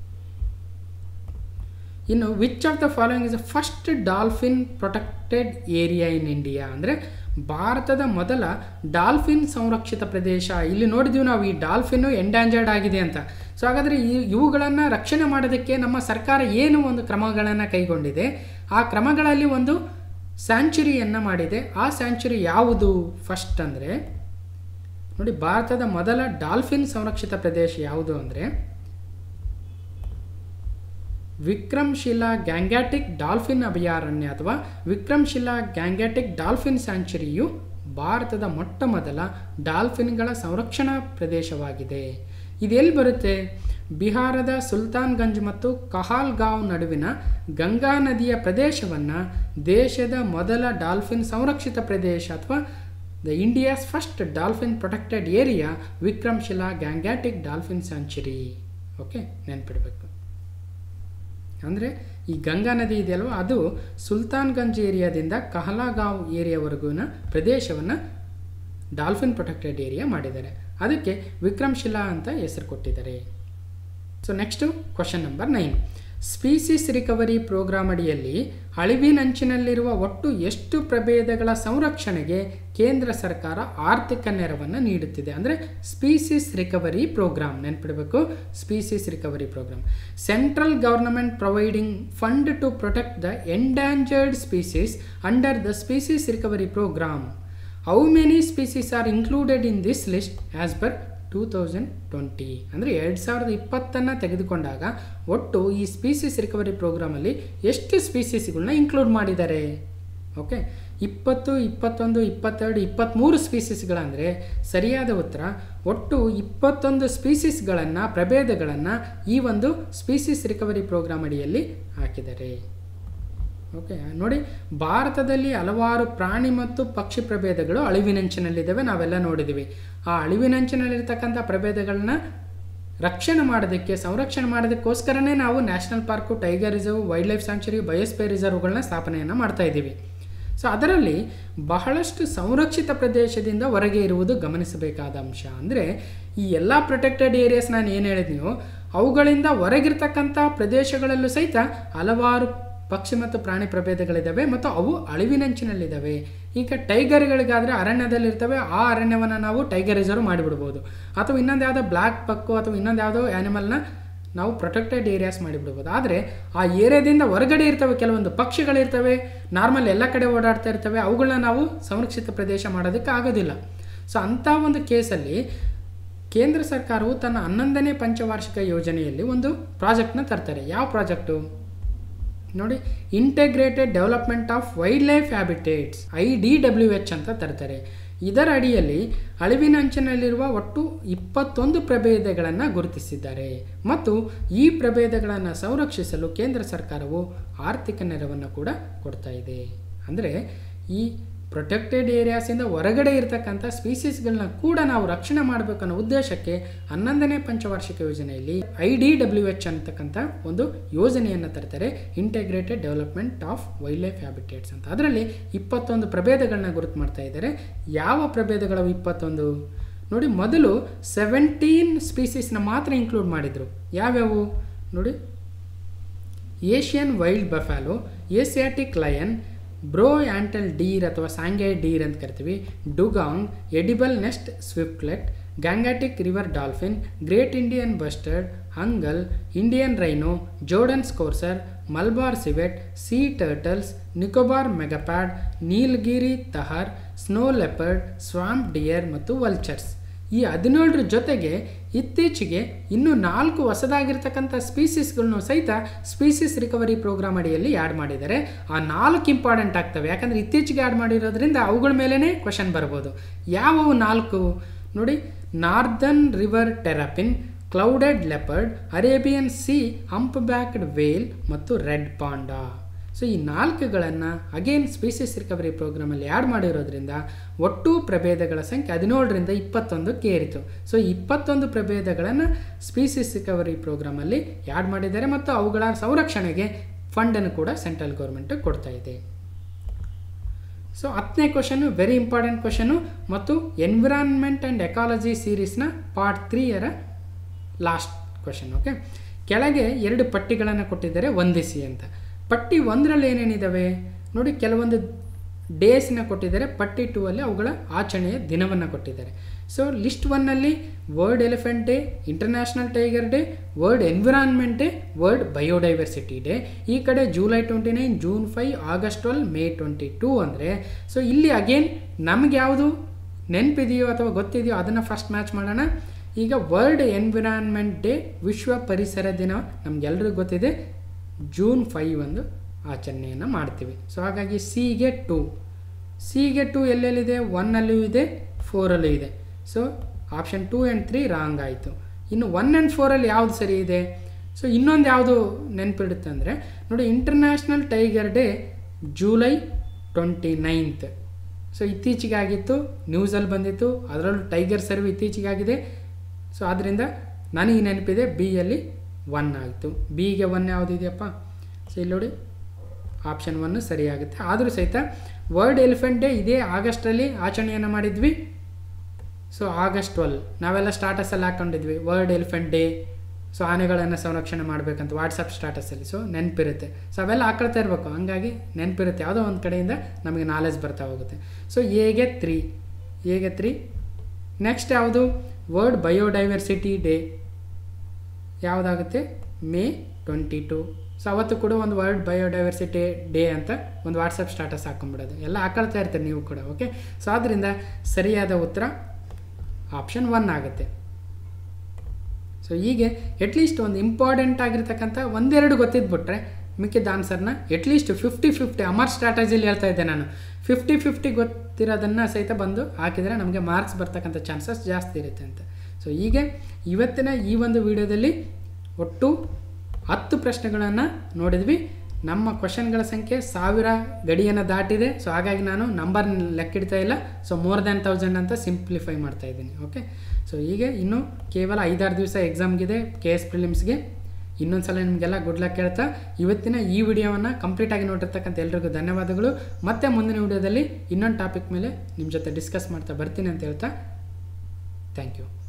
ಇನ್ನು which of the following is the first dolphin protected area in India ಅಂದರೆ ಭಾರತದ ಮೊದಲ ಡಾಲ್ಫಿನ್ ಸಂರಕ್ಷಿತ ಪ್ರದೇಶ ಇಲ್ಲಿ ನೋಡಿದ್ದೀವಿ ನಾವು ಈ ಡಾಲ್ಫಿನ್ನು ಎಂಡ್ಯಾಂಜರ್ಡ್ ಆಗಿದೆ ಅಂತ ಸೊ ಹಾಗಾದರೆ ಈ ಇವುಗಳನ್ನು ರಕ್ಷಣೆ ಮಾಡೋದಕ್ಕೆ ನಮ್ಮ ಸರ್ಕಾರ ಏನು ಒಂದು ಕ್ರಮಗಳನ್ನು ಕೈಗೊಂಡಿದೆ ಆ ಕ್ರಮಗಳಲ್ಲಿ ಒಂದು ಸ್ಯಾಂಚುರಿಯನ್ನು ಮಾಡಿದೆ ಆ ಸ್ಯಾಂಚುರಿ ಯಾವುದು ಫಸ್ಟ್ ಅಂದರೆ ನೋಡಿ ಭಾರತದ ಮೊದಲ ಡಾಲ್ಫಿನ್ ಸಂರಕ್ಷಿತ ಪ್ರದೇಶ ಯಾವುದು ಅಂದರೆ ವಿಕ್ರಮ್ಶಿಲಾ ಗ್ಯಾಂಗ್ಯಾಟಿಕ್ ಡಾಲ್ಫಿನ್ ಅಭಯಾರಣ್ಯ ಅಥವಾ ವಿಕ್ರಮ್ಶಿಲಾ ಗ್ಯಾಂಗ್ಯಾಟಿಕ್ ಡಾಲ್ಫಿನ್ ಸ್ಯಾಂಚುರಿಯು ಭಾರತದ ಮೊಟ್ಟ ಮೊದಲ ಡಾಲ್ಫಿನ್ಗಳ ಸಂರಕ್ಷಣಾ ಪ್ರದೇಶವಾಗಿದೆ ಇದೆಲ್ಲಿ ಬರುತ್ತೆ ಬಿಹಾರದ ಸುಲ್ತಾನ್ಗಂಜ್ ಮತ್ತು ಕಹಾಲ್ಗಾಂವ್ ನಡುವಿನ ಗಂಗಾ ನದಿಯ ಪ್ರದೇಶವನ್ನು ದೇಶದ ಮೊದಲ ಡಾಲ್ಫಿನ್ ಸಂರಕ್ಷಿತ ಪ್ರದೇಶ ಅಥವಾ the India's first dolphin protected area Vikramshila Gangetic dolphin sanctuary okay ನೆನ್ಪಿಡಬೇಕು ಅಂದರೆ ಈ ಗಂಗಾ ನದಿ ಇದೆಯಲ್ವ ಅದು ಸುಲ್ತಾನ್ಗಂಜ್ ಏರಿಯಾದಿಂದ ಕಹಲಾಗಾಂವ್ ಏರಿಯಾವರೆಗಿನ ಪ್ರದೇಶವನ್ನು ಡಾಲ್ಫಿನ್ ಪ್ರೊಟೆಕ್ಟೆಡ್ ಏರಿಯಾ ಮಾಡಿದ್ದಾರೆ ಅದಕ್ಕೆ ವಿಕ್ರಮ್ಶಿಲಾ ಅಂತ ಹೆಸರು ಕೊಟ್ಟಿದ್ದಾರೆ so next question number nine species recovery program ಅಡಿಯಲ್ಲಿ ಅಳಿವಿನಂಚಿನಲ್ಲಿರುವ ಒಟ್ಟು ಎಷ್ಟು ಪ್ರಭೇದಗಳ ಸಂರಕ್ಷಣೆಗೆ ಕೇಂದ್ರ ಸರ್ಕಾರ ಆರ್ಥಿಕ ನೆರವನ್ನು ನೀಡುತ್ತಿದೆ ಅಂದರೆ ಸ್ಪೀಸೀಸ್ ರಿಕವರಿ ಪ್ರೋಗ್ರಾಮ್ ನೆನ್ಪಿಡಬೇಕು species recovery program central government providing fund to protect the endangered species under the species recovery program how many species are included in this list as per two thousand twenty ಅಂದರೆ ಎರಡು ಸಾವಿರದ ಇಪ್ಪತ್ತನ್ನು ತೆಗೆದುಕೊಂಡಾಗ ಒಟ್ಟು ಈ species recovery ಪ್ರೋಗ್ರಾಮಲ್ಲಿ ಎಷ್ಟು ಸ್ಪೀಸೀಸ್ಗಳನ್ನ include ಮಾಡಿದ್ದಾರೆ okay ಇಪ್ಪತ್ತು ಇಪ್ಪತ್ತೊಂದು ಇಪ್ಪತ್ತೆರಡು ಇಪ್ಪತ್ತ್ಮೂರು ಸ್ಪೀಸೀಸ್ಗಳಂದರೆ ಸರಿಯಾದ ಉತ್ತರ ಒಟ್ಟು ಇಪ್ಪತ್ತೊಂದು ಸ್ಪೀಸೀಸ್ಗಳನ್ನು ಪ್ರಭೇದಗಳನ್ನು ಈ ಒಂದು ಸ್ಪೀಸೀಸ್ ರಿಕವರಿ ಪ್ರೋಗ್ರಾಮ್ ಅಡಿಯಲ್ಲಿ ಹಾಕಿದ್ದಾರೆ ಓಕೆ ನೋಡಿ ಭಾರತದಲ್ಲಿ ಹಲವಾರು ಪ್ರಾಣಿ ಮತ್ತು ಪಕ್ಷಿ ಪ್ರಭೇದಗಳು ಅಳಿವಿನಂಚಿನಲ್ಲಿದ್ದಾವೆ ನಾವೆಲ್ಲ ನೋಡಿದ್ದೀವಿ ಆ ಅಳಿವಿನಂಚಿನಲ್ಲಿರ್ತಕ್ಕಂಥ ಪ್ರಭೇದಗಳನ್ನ ರಕ್ಷಣೆ ಮಾಡೋದಕ್ಕೆ ಸಂರಕ್ಷಣೆ ಮಾಡೋದಕ್ಕೋಸ್ಕರನೇ ನಾವು national park tiger reserve wildlife sanctuary biosphere ರಿಸರ್ವ್ಗಳನ್ನ ಸ್ಥಾಪನೆಯನ್ನು ಮಾಡ್ತಾ ಇದ್ದೀವಿ ಸೊ ಅದರಲ್ಲಿ ಬಹಳಷ್ಟು ಸಂರಕ್ಷಿತ ಪ್ರದೇಶದಿಂದ ಹೊರಗೆ ಇರುವುದು ಗಮನಿಸಬೇಕಾದ ಅಂಶ ಅಂದರೆ ಈ ಎಲ್ಲ ಪ್ರೊಟೆಕ್ಟೆಡ್ ಏರಿಯಾಸ್ ನಾನು ಏನು ಹೇಳಿದ್ನೋ ಅವುಗಳಿಂದ ಹೊರಗಿರ್ತಕ್ಕಂಥ ಪ್ರದೇಶಗಳಲ್ಲೂ ಸಹಿತ ಹಲವಾರು ಪಕ್ಷಿ ಮತ್ತು ಪ್ರಾಣಿ ಪ್ರಭೇದಗಳಿದ್ದಾವೆ ಮತ್ತು ಅವು ಅಳಿವಿನಂಚಿನಲ್ಲಿದ್ದಾವೆ ಈಗ ಟೈಗರ್ಗಳಿಗಾದರೆ ಅರಣ್ಯದಲ್ಲಿರ್ತವೆ ಆ ಅರಣ್ಯವನ್ನು ನಾವು ಟೈಗರ್ ರಿಸರ್ವ್ ಮಾಡಿಬಿಡ್ಬೋದು ಅಥವಾ ಇನ್ನೊಂದು ಯಾವುದೋ ಬ್ಲ್ಯಾಕ್ ಪಕ್ಕು ಅಥವಾ ಇನ್ನೊಂದು ಯಾವುದೋ ಆ್ಯನಿಮಲ್ನ ನಾವು ಪ್ರೊಟೆಕ್ಟೆಡ್ ಏರಿಯಾಸ್ ಮಾಡಿಬಿಡ್ಬೋದು ಆದರೆ ಆ ಏರಿಯಾದಿಂದ ಹೊರಗಡೆ ಇರ್ತವೆ ಕೆಲವೊಂದು ಪಕ್ಷಿಗಳಿರ್ತವೆ ನಾರ್ಮಲ್ ಎಲ್ಲ ಕಡೆ ಓಡಾಡ್ತಾ ಇರ್ತವೆ ಅವುಗಳನ್ನ ನಾವು ಸಂರಕ್ಷಿತ ಪ್ರದೇಶ ಮಾಡೋದಕ್ಕೆ ಆಗೋದಿಲ್ಲ ಸೊ ಅಂಥ ಒಂದು ಕೇಸಲ್ಲಿ ಕೇಂದ್ರ ಸರ್ಕಾರವು ತನ್ನ ಹನ್ನೊಂದನೇ ಪಂಚವಾರ್ಷಿಕ ಯೋಜನೆಯಲ್ಲಿ ಒಂದು ಪ್ರಾಜೆಕ್ಟ್ನ ತರ್ತಾರೆ ಯಾವ ಪ್ರಾಜೆಕ್ಟು ನೋಡಿ integrated development of wildlife habitats I D W H ಅಂತ ತರ್ತಾರೆ ಇದರ ಅಡಿಯಲ್ಲಿ ಅಳಿವಿನಂಚಿನಲ್ಲಿರುವ ಒಟ್ಟು ಇಪ್ಪತ್ತೊಂದು ಪ್ರಭೇದಗಳನ್ನು ಗುರುತಿಸಿದ್ದಾರೆ ಮತ್ತು ಈ ಪ್ರಭೇದಗಳನ್ನು ಸಂರಕ್ಷಿಸಲು ಕೇಂದ್ರ ಸರ್ಕಾರವು ಆರ್ಥಿಕ ನೆರವನ್ನು ಕೂಡ ಕೊಡ್ತಾ ಇದೆ ಅಂದರೆ ಈ ಪ್ರೊಟೆಕ್ಟೆಡ್ ಏರಿಯಾಸಿಂದ ಹೊರಗಡೆ ಇರತಕ್ಕಂಥ ಸ್ಪೀಸೀಸ್ಗಳನ್ನ ಕೂಡ ನಾವು ರಕ್ಷಣೆ ಮಾಡಬೇಕನ್ನೋ ಉದ್ದೇಶಕ್ಕೆ ಹನ್ನೊಂದನೇ ಪಂಚವಾರ್ಷಿಕ ಯೋಜನೆಯಲ್ಲಿ ಐ ಡಿ ಡಬ್ಲ್ಯೂ ಎಚ್ ಅಂತಕ್ಕಂಥ ಒಂದು ಯೋಜನೆಯನ್ನು ತರ್ತಾರೆ integrated development of wildlife habitats ಅಂತ ಅದರಲ್ಲಿ ಇಪ್ಪತ್ತೊಂದು ಪ್ರಭೇದಗಳನ್ನ ಗುರುತು ಮಾಡ್ತಾ ಇದ್ದಾರೆ ಯಾವ ಪ್ರಭೇದಗಳು ಇಪ್ಪತ್ತೊಂದು ನೋಡಿ ಮೊದಲು ಸೆವೆಂಟೀನ್ ಸ್ಪೀಸೀಸ್ನ ಮಾತ್ರ ಇನ್ಕ್ಲೂಡ್ ಮಾಡಿದರು ಯಾವ್ಯಾವು ನೋಡಿ Asian wild buffalo Asiatic lion brow antlered deer ಅಥವಾ ಸ್ಯಾಂಗೈ ಡೀರ್ ಅಂತ ಕರಿತೀವಿ dugong edible nest swiftlet Gangetic river dolphin great Indian bustard hangul Indian rhino Jerdon courser Malabar civet sea turtles Nicobar megapode Nilgiri tahr snow leopard swamp deer ಮತ್ತು vultures ಈ ಹದಿನೇಳರ ಜೊತೆಗೆ ಇತ್ತೀಚೆಗೆ ಇನ್ನೂ ನಾಲ್ಕು ಹೊಸದಾಗಿರ್ತಕ್ಕಂಥ ಸ್ಪೀಸೀಸ್ಗಳನ್ನು ಸಹಿತ ಸ್ಪೀಸೀಸ್ ರಿಕವರಿ ಪ್ರೋಗ್ರಾಮ್ ಅಡಿಯಲ್ಲಿ ಆ್ಯಡ್ ಮಾಡಿದ್ದಾರೆ ಆ ನಾಲ್ಕು ಇಂಪಾರ್ಟೆಂಟ್ ಆಗ್ತವೆ ಯಾಕಂದರೆ ಇತ್ತೀಚೆಗೆ ಆ್ಯಡ್ ಮಾಡಿರೋದ್ರಿಂದ ಅವುಗಳ ಮೇಲೇ ಕ್ವಶನ್ ಬರ್ಬೋದು ಯಾವುವು ನಾಲ್ಕು ನೋಡಿ northern river terrapin clouded leopard Arabian sea humpbacked whale ಮತ್ತು ರೆಡ್ ಪಾಂಡಾ ಸೊ ಈ ನಾಲ್ಕುಗಳನ್ನು ಅಗೇನ್ ಸ್ಪೀಸೀಸ್ ರಿಕವರಿ ಪ್ರೋಗ್ರಾಮಲ್ಲಿ ಆ್ಯಡ್ ಮಾಡಿರೋದ್ರಿಂದ ಒಟ್ಟು ಪ್ರಭೇದಗಳ ಸಂಖ್ಯೆ ಹದಿನೇಳರಿಂದ ಇಪ್ಪತ್ತೊಂದಕ್ಕೆ ಏರಿತು ಸೊ ಇಪ್ಪತ್ತೊಂದು ಪ್ರಭೇದಗಳನ್ನು ಸ್ಪೀಸೀಸ್ ರಿಕವರಿ ಪ್ರೋಗ್ರಾಮಲ್ಲಿ ಆ್ಯಡ್ ಮಾಡಿದ್ದಾರೆ ಮತ್ತು ಅವುಗಳ ಸಂರಕ್ಷಣೆಗೆ ಫಂಡನ್ನು ಕೂಡ ಸೆಂಟ್ರಲ್ ಗೌರ್ಮೆಂಟ್ ಕೊಡ್ತಾ ಇದೆ ಸೊ ಹತ್ತನೇ ಕ್ವಶನು ವೆರಿ ಇಂಪಾರ್ಟೆಂಟ್ ಕ್ವಶನು ಮತ್ತು ಎನ್ವಿರಾನ್ಮೆಂಟ್ ಆ್ಯಂಡ್ ಎಕಾಲಜಿ ಸೀರೀಸ್ನ ಪಾರ್ಟ್ ತ್ರೀಯರ ಲಾಸ್ಟ್ ಕ್ವಶನ್ ಓಕೆ ಕೆಳಗೆ ಎರಡು ಪಟ್ಟಿಗಳನ್ನು ಕೊಟ್ಟಿದ್ದಾರೆ ಹೊಂದಿಸಿ ಅಂತ ಪಟ್ಟಿ ಒಂದರಲ್ಲಿ ಏನೇನಿದ್ದಾವೆ ನೋಡಿ ಕೆಲವೊಂದು ಡೇಸ್ನ ಕೊಟ್ಟಿದ್ದಾರೆ ಪಟ್ಟಿ ಟೂ ಅಲ್ಲಿ ಅವುಗಳ ಆಚರಣೆಯ ದಿನವನ್ನು ಕೊಟ್ಟಿದ್ದಾರೆ ಸೊ ಲಿಸ್ಟ್ ಒನ್ನಲ್ಲಿ world elephant day international tiger day world environment day world biodiversity day ಈ ಕಡೆ July twenty nine June five August twelve May twenty two ಅಂದರೆ ಸೊ ಇಲ್ಲಿ ಅಗೇನ್ ನಮ್ಗೆ ಯಾವುದು ನೆನಪಿದೆಯೋ ಅಥವಾ ಗೊತ್ತಿದೆಯೋ ಅದನ್ನು ಫಸ್ಟ್ ಮ್ಯಾಚ್ ಮಾಡೋಣ ಈಗ ವರ್ಲ್ಡ್ ಎನ್ವಿರಾನ್ಮೆಂಟ್ ಡೇ ವಿಶ್ವ ಪರಿಸರ ದಿನ ನಮಗೆಲ್ರಿಗೂ ಗೊತ್ತಿದೆ ಜೂನ್ ಫೈವ್ ಒಂದು ಆಚರಣೆಯನ್ನು ಮಾಡ್ತೀವಿ ಸೊ ಹಾಗಾಗಿ ಸಿಗೆ ಟು ಸಿಗೆ ಟು ಎಲ್ಲೆಲ್ಲಿದೆ ಒನ್ನಲ್ಲೂ ಇದೆ ಫೋರಲ್ಲೂ ಇದೆ so option two and three wrong ಆಯಿತು ಇನ್ನು ಒನ್ ಆ್ಯಂಡ್ ಫೋರಲ್ಲಿ ಯಾವುದು ಸರಿ ಇದೆ ಸೊ ಇನ್ನೊಂದು ಯಾವುದು ನೆನಪಿಡುತ್ತೆ ಅಂದರೆ ನೋಡಿ international tiger day July twenty ninth so ಇತ್ತೀಚೆಗೆ ಆಗಿತ್ತು ನ್ಯೂಸಲ್ಲಿ ಬಂದಿತ್ತು ಅದರಲ್ಲೂ ಟೈಗರ್ ಸರ್ವ್ ಇತ್ತೀಚೆಗೆ ಆಗಿದೆ ಸೊ ಆದ್ದರಿಂದ ನನಗೆ ನೆನಪಿದೆ ಬಿಯಲ್ಲಿ ಒನ್ ಆಯಿತು ಬಿಗೆ ಒನ್ ಯಾವುದಿದೆಯಪ್ಪ ಸೊ ಇಲ್ಲಿ ನೋಡಿ ಆಪ್ಷನ್ ಒನ್ನು ಸರಿಯಾಗುತ್ತೆ ಆದರೂ ಸಹಿತ ವರ್ಲ್ಡ್ ಎಲಿಫೆಂಟ್ ಡೇ ಇದೇ ಆಗಸ್ಟಲ್ಲಿ ಆಚರಣೆಯನ್ನು ಮಾಡಿದ್ವಿ ಸೊ ಆಗಸ್ಟ್ ಟ್ವೆಲ್ ನಾವೆಲ್ಲ ಸ್ಟಾಟಸಲ್ಲಿ ಹಾಕ್ಕೊಂಡಿದ್ವಿ ವರ್ಲ್ಡ್ ಎಲಿಫೆಂಟ್ ಡೇ ಸೊ ಆನೆಗಳನ್ನು ಸಂರಕ್ಷಣೆ ಮಾಡಬೇಕಂತ ವಾಟ್ಸಪ್ ಸ್ಟಾಟಸಲ್ಲಿ ಸೊ ನೆನಪಿರುತ್ತೆ ಸೊ ಅವೆಲ್ಲ ಹಾಕೊಳ್ತಾ ಇರಬೇಕು ಹಂಗಾಗಿ ನೆನಪಿರುತ್ತೆ ಯಾವುದೋ ಒಂದು ಕಡೆಯಿಂದ ನಮಗೆ ನಾಲೆಜ್ ಬರ್ತಾ ಹೋಗುತ್ತೆ ಸೊ ಎಗೆ ತ್ರೀ ಎಗೆ ತ್ರೀ ನೆಕ್ಸ್ಟ್ ಯಾವುದು ವರ್ಲ್ಡ್ ಬಯೋಡೈವರ್ಸಿಟಿ ಡೇ ಯಾವುದಾಗುತ್ತೆ ಮೇ ಟ್ವೆಂಟಿ ಟು ಸೊ ಅವತ್ತು ಕೂಡ ಒಂದು ವರ್ಲ್ಡ್ ಬಯೋಡೈವರ್ಸಿಟಿ ಡೇ ಅಂತ ಒಂದು ವಾಟ್ಸಪ್ ಸ್ಟಾಟಸ್ ಹಾಕೊಂಡ್ಬಿಡೋದು ಎಲ್ಲ ಹಾಕೊಳ್ತಾ ಇರ್ತೀರಿ ನೀವು ಕೂಡ ಓಕೆ ಸೊ ಆದ್ದರಿಂದ ಸರಿಯಾದ ಉತ್ತರ ಆಪ್ಷನ್ ಒನ್ ಆಗುತ್ತೆ ಸೊ ಹೀಗೆ ಎಟ್ಲೀಸ್ಟ್ ಒಂದು ಇಂಪಾರ್ಟೆಂಟ್ ಆಗಿರ್ತಕ್ಕಂಥ ಒಂದೆರಡು ಗೊತ್ತಿದ್ಬಿಟ್ರೆ ಮಿಕ್ಕಿದ ಆನ್ಸರ್ನ ಎಟ್ಲೀಸ್ಟ್ ಫಿಫ್ಟಿ ಫಿಫ್ಟಿ ಅಮರ್ ಸ್ಟ್ರಾಟಜಿಲಿ ಹೇಳ್ತಾ ಇದ್ದೆ ನಾನು ಫಿಫ್ಟಿ ಫಿಫ್ಟಿ ಗೊತ್ತಿರೋದನ್ನು ಸಹಿತ ಬಂದು ಹಾಕಿದರೆ ನಮಗೆ ಮಾರ್ಕ್ಸ್ ಬರ್ತಕ್ಕಂಥ ಚಾನ್ಸಸ್ ಜಾಸ್ತಿ ಇರುತ್ತೆ ಅಂತ ಸೊ ಹೀಗೆ ಇವತ್ತಿನ ಈ ಒಂದು ವಿಡಿಯೋದಲ್ಲಿ ಒಟ್ಟು ಹತ್ತು ಪ್ರಶ್ನೆಗಳನ್ನು ನೋಡಿದ್ವಿ ನಮ್ಮ ಕ್ವಶನ್ಗಳ ಸಂಖ್ಯೆ ಸಾವಿರ ಗಡಿಯನ್ನು ದಾಟಿದೆ ಸೊ ಹಾಗಾಗಿ ನಾನು ನಂಬರ್ ಲೆಕ್ಕಿಡ್ತಾ ಇಲ್ಲ ಸೊ ಮೋರ್ ದ್ಯಾನ್ ತೌಸಂಡ್ ಅಂತ ಸಿಂಪ್ಲಿಫೈ ಮಾಡ್ತಾ ಇದ್ದೀನಿ ಓಕೆ ಸೊ ಹೀಗೆ ಇನ್ನೂ ಕೇವಲ ಐದಾರು ದಿವಸ ಎಕ್ಸಾಮ್ಗಿದೆ ಕೆ ಎಸ್ ಪ್ರಿಲಿಮ್ಸ್ಗೆ ಇನ್ನೊಂದು ಸಲ ನಿಮಗೆಲ್ಲ ಗುಡ್ ಲಕ್ ಹೇಳ್ತಾ ಇವತ್ತಿನ ಈ ವಿಡಿಯೋವನ್ನು ಕಂಪ್ಲೀಟಾಗಿ ನೋಡಿರ್ತಕ್ಕಂಥ ಎಲ್ರಿಗೂ ಧನ್ಯವಾದಗಳು ಮತ್ತೆ ಮುಂದಿನ ವಿಡಿಯೋದಲ್ಲಿ ಇನ್ನೊಂದು ಟಾಪಿಕ್ ಮೇಲೆ ನಿಮ್ಮ ಜೊತೆ ಡಿಸ್ಕಸ್ ಮಾಡ್ತಾ ಬರ್ತೀನಿ ಅಂತ ಹೇಳ್ತಾ ಥ್ಯಾಂಕ್ ಯು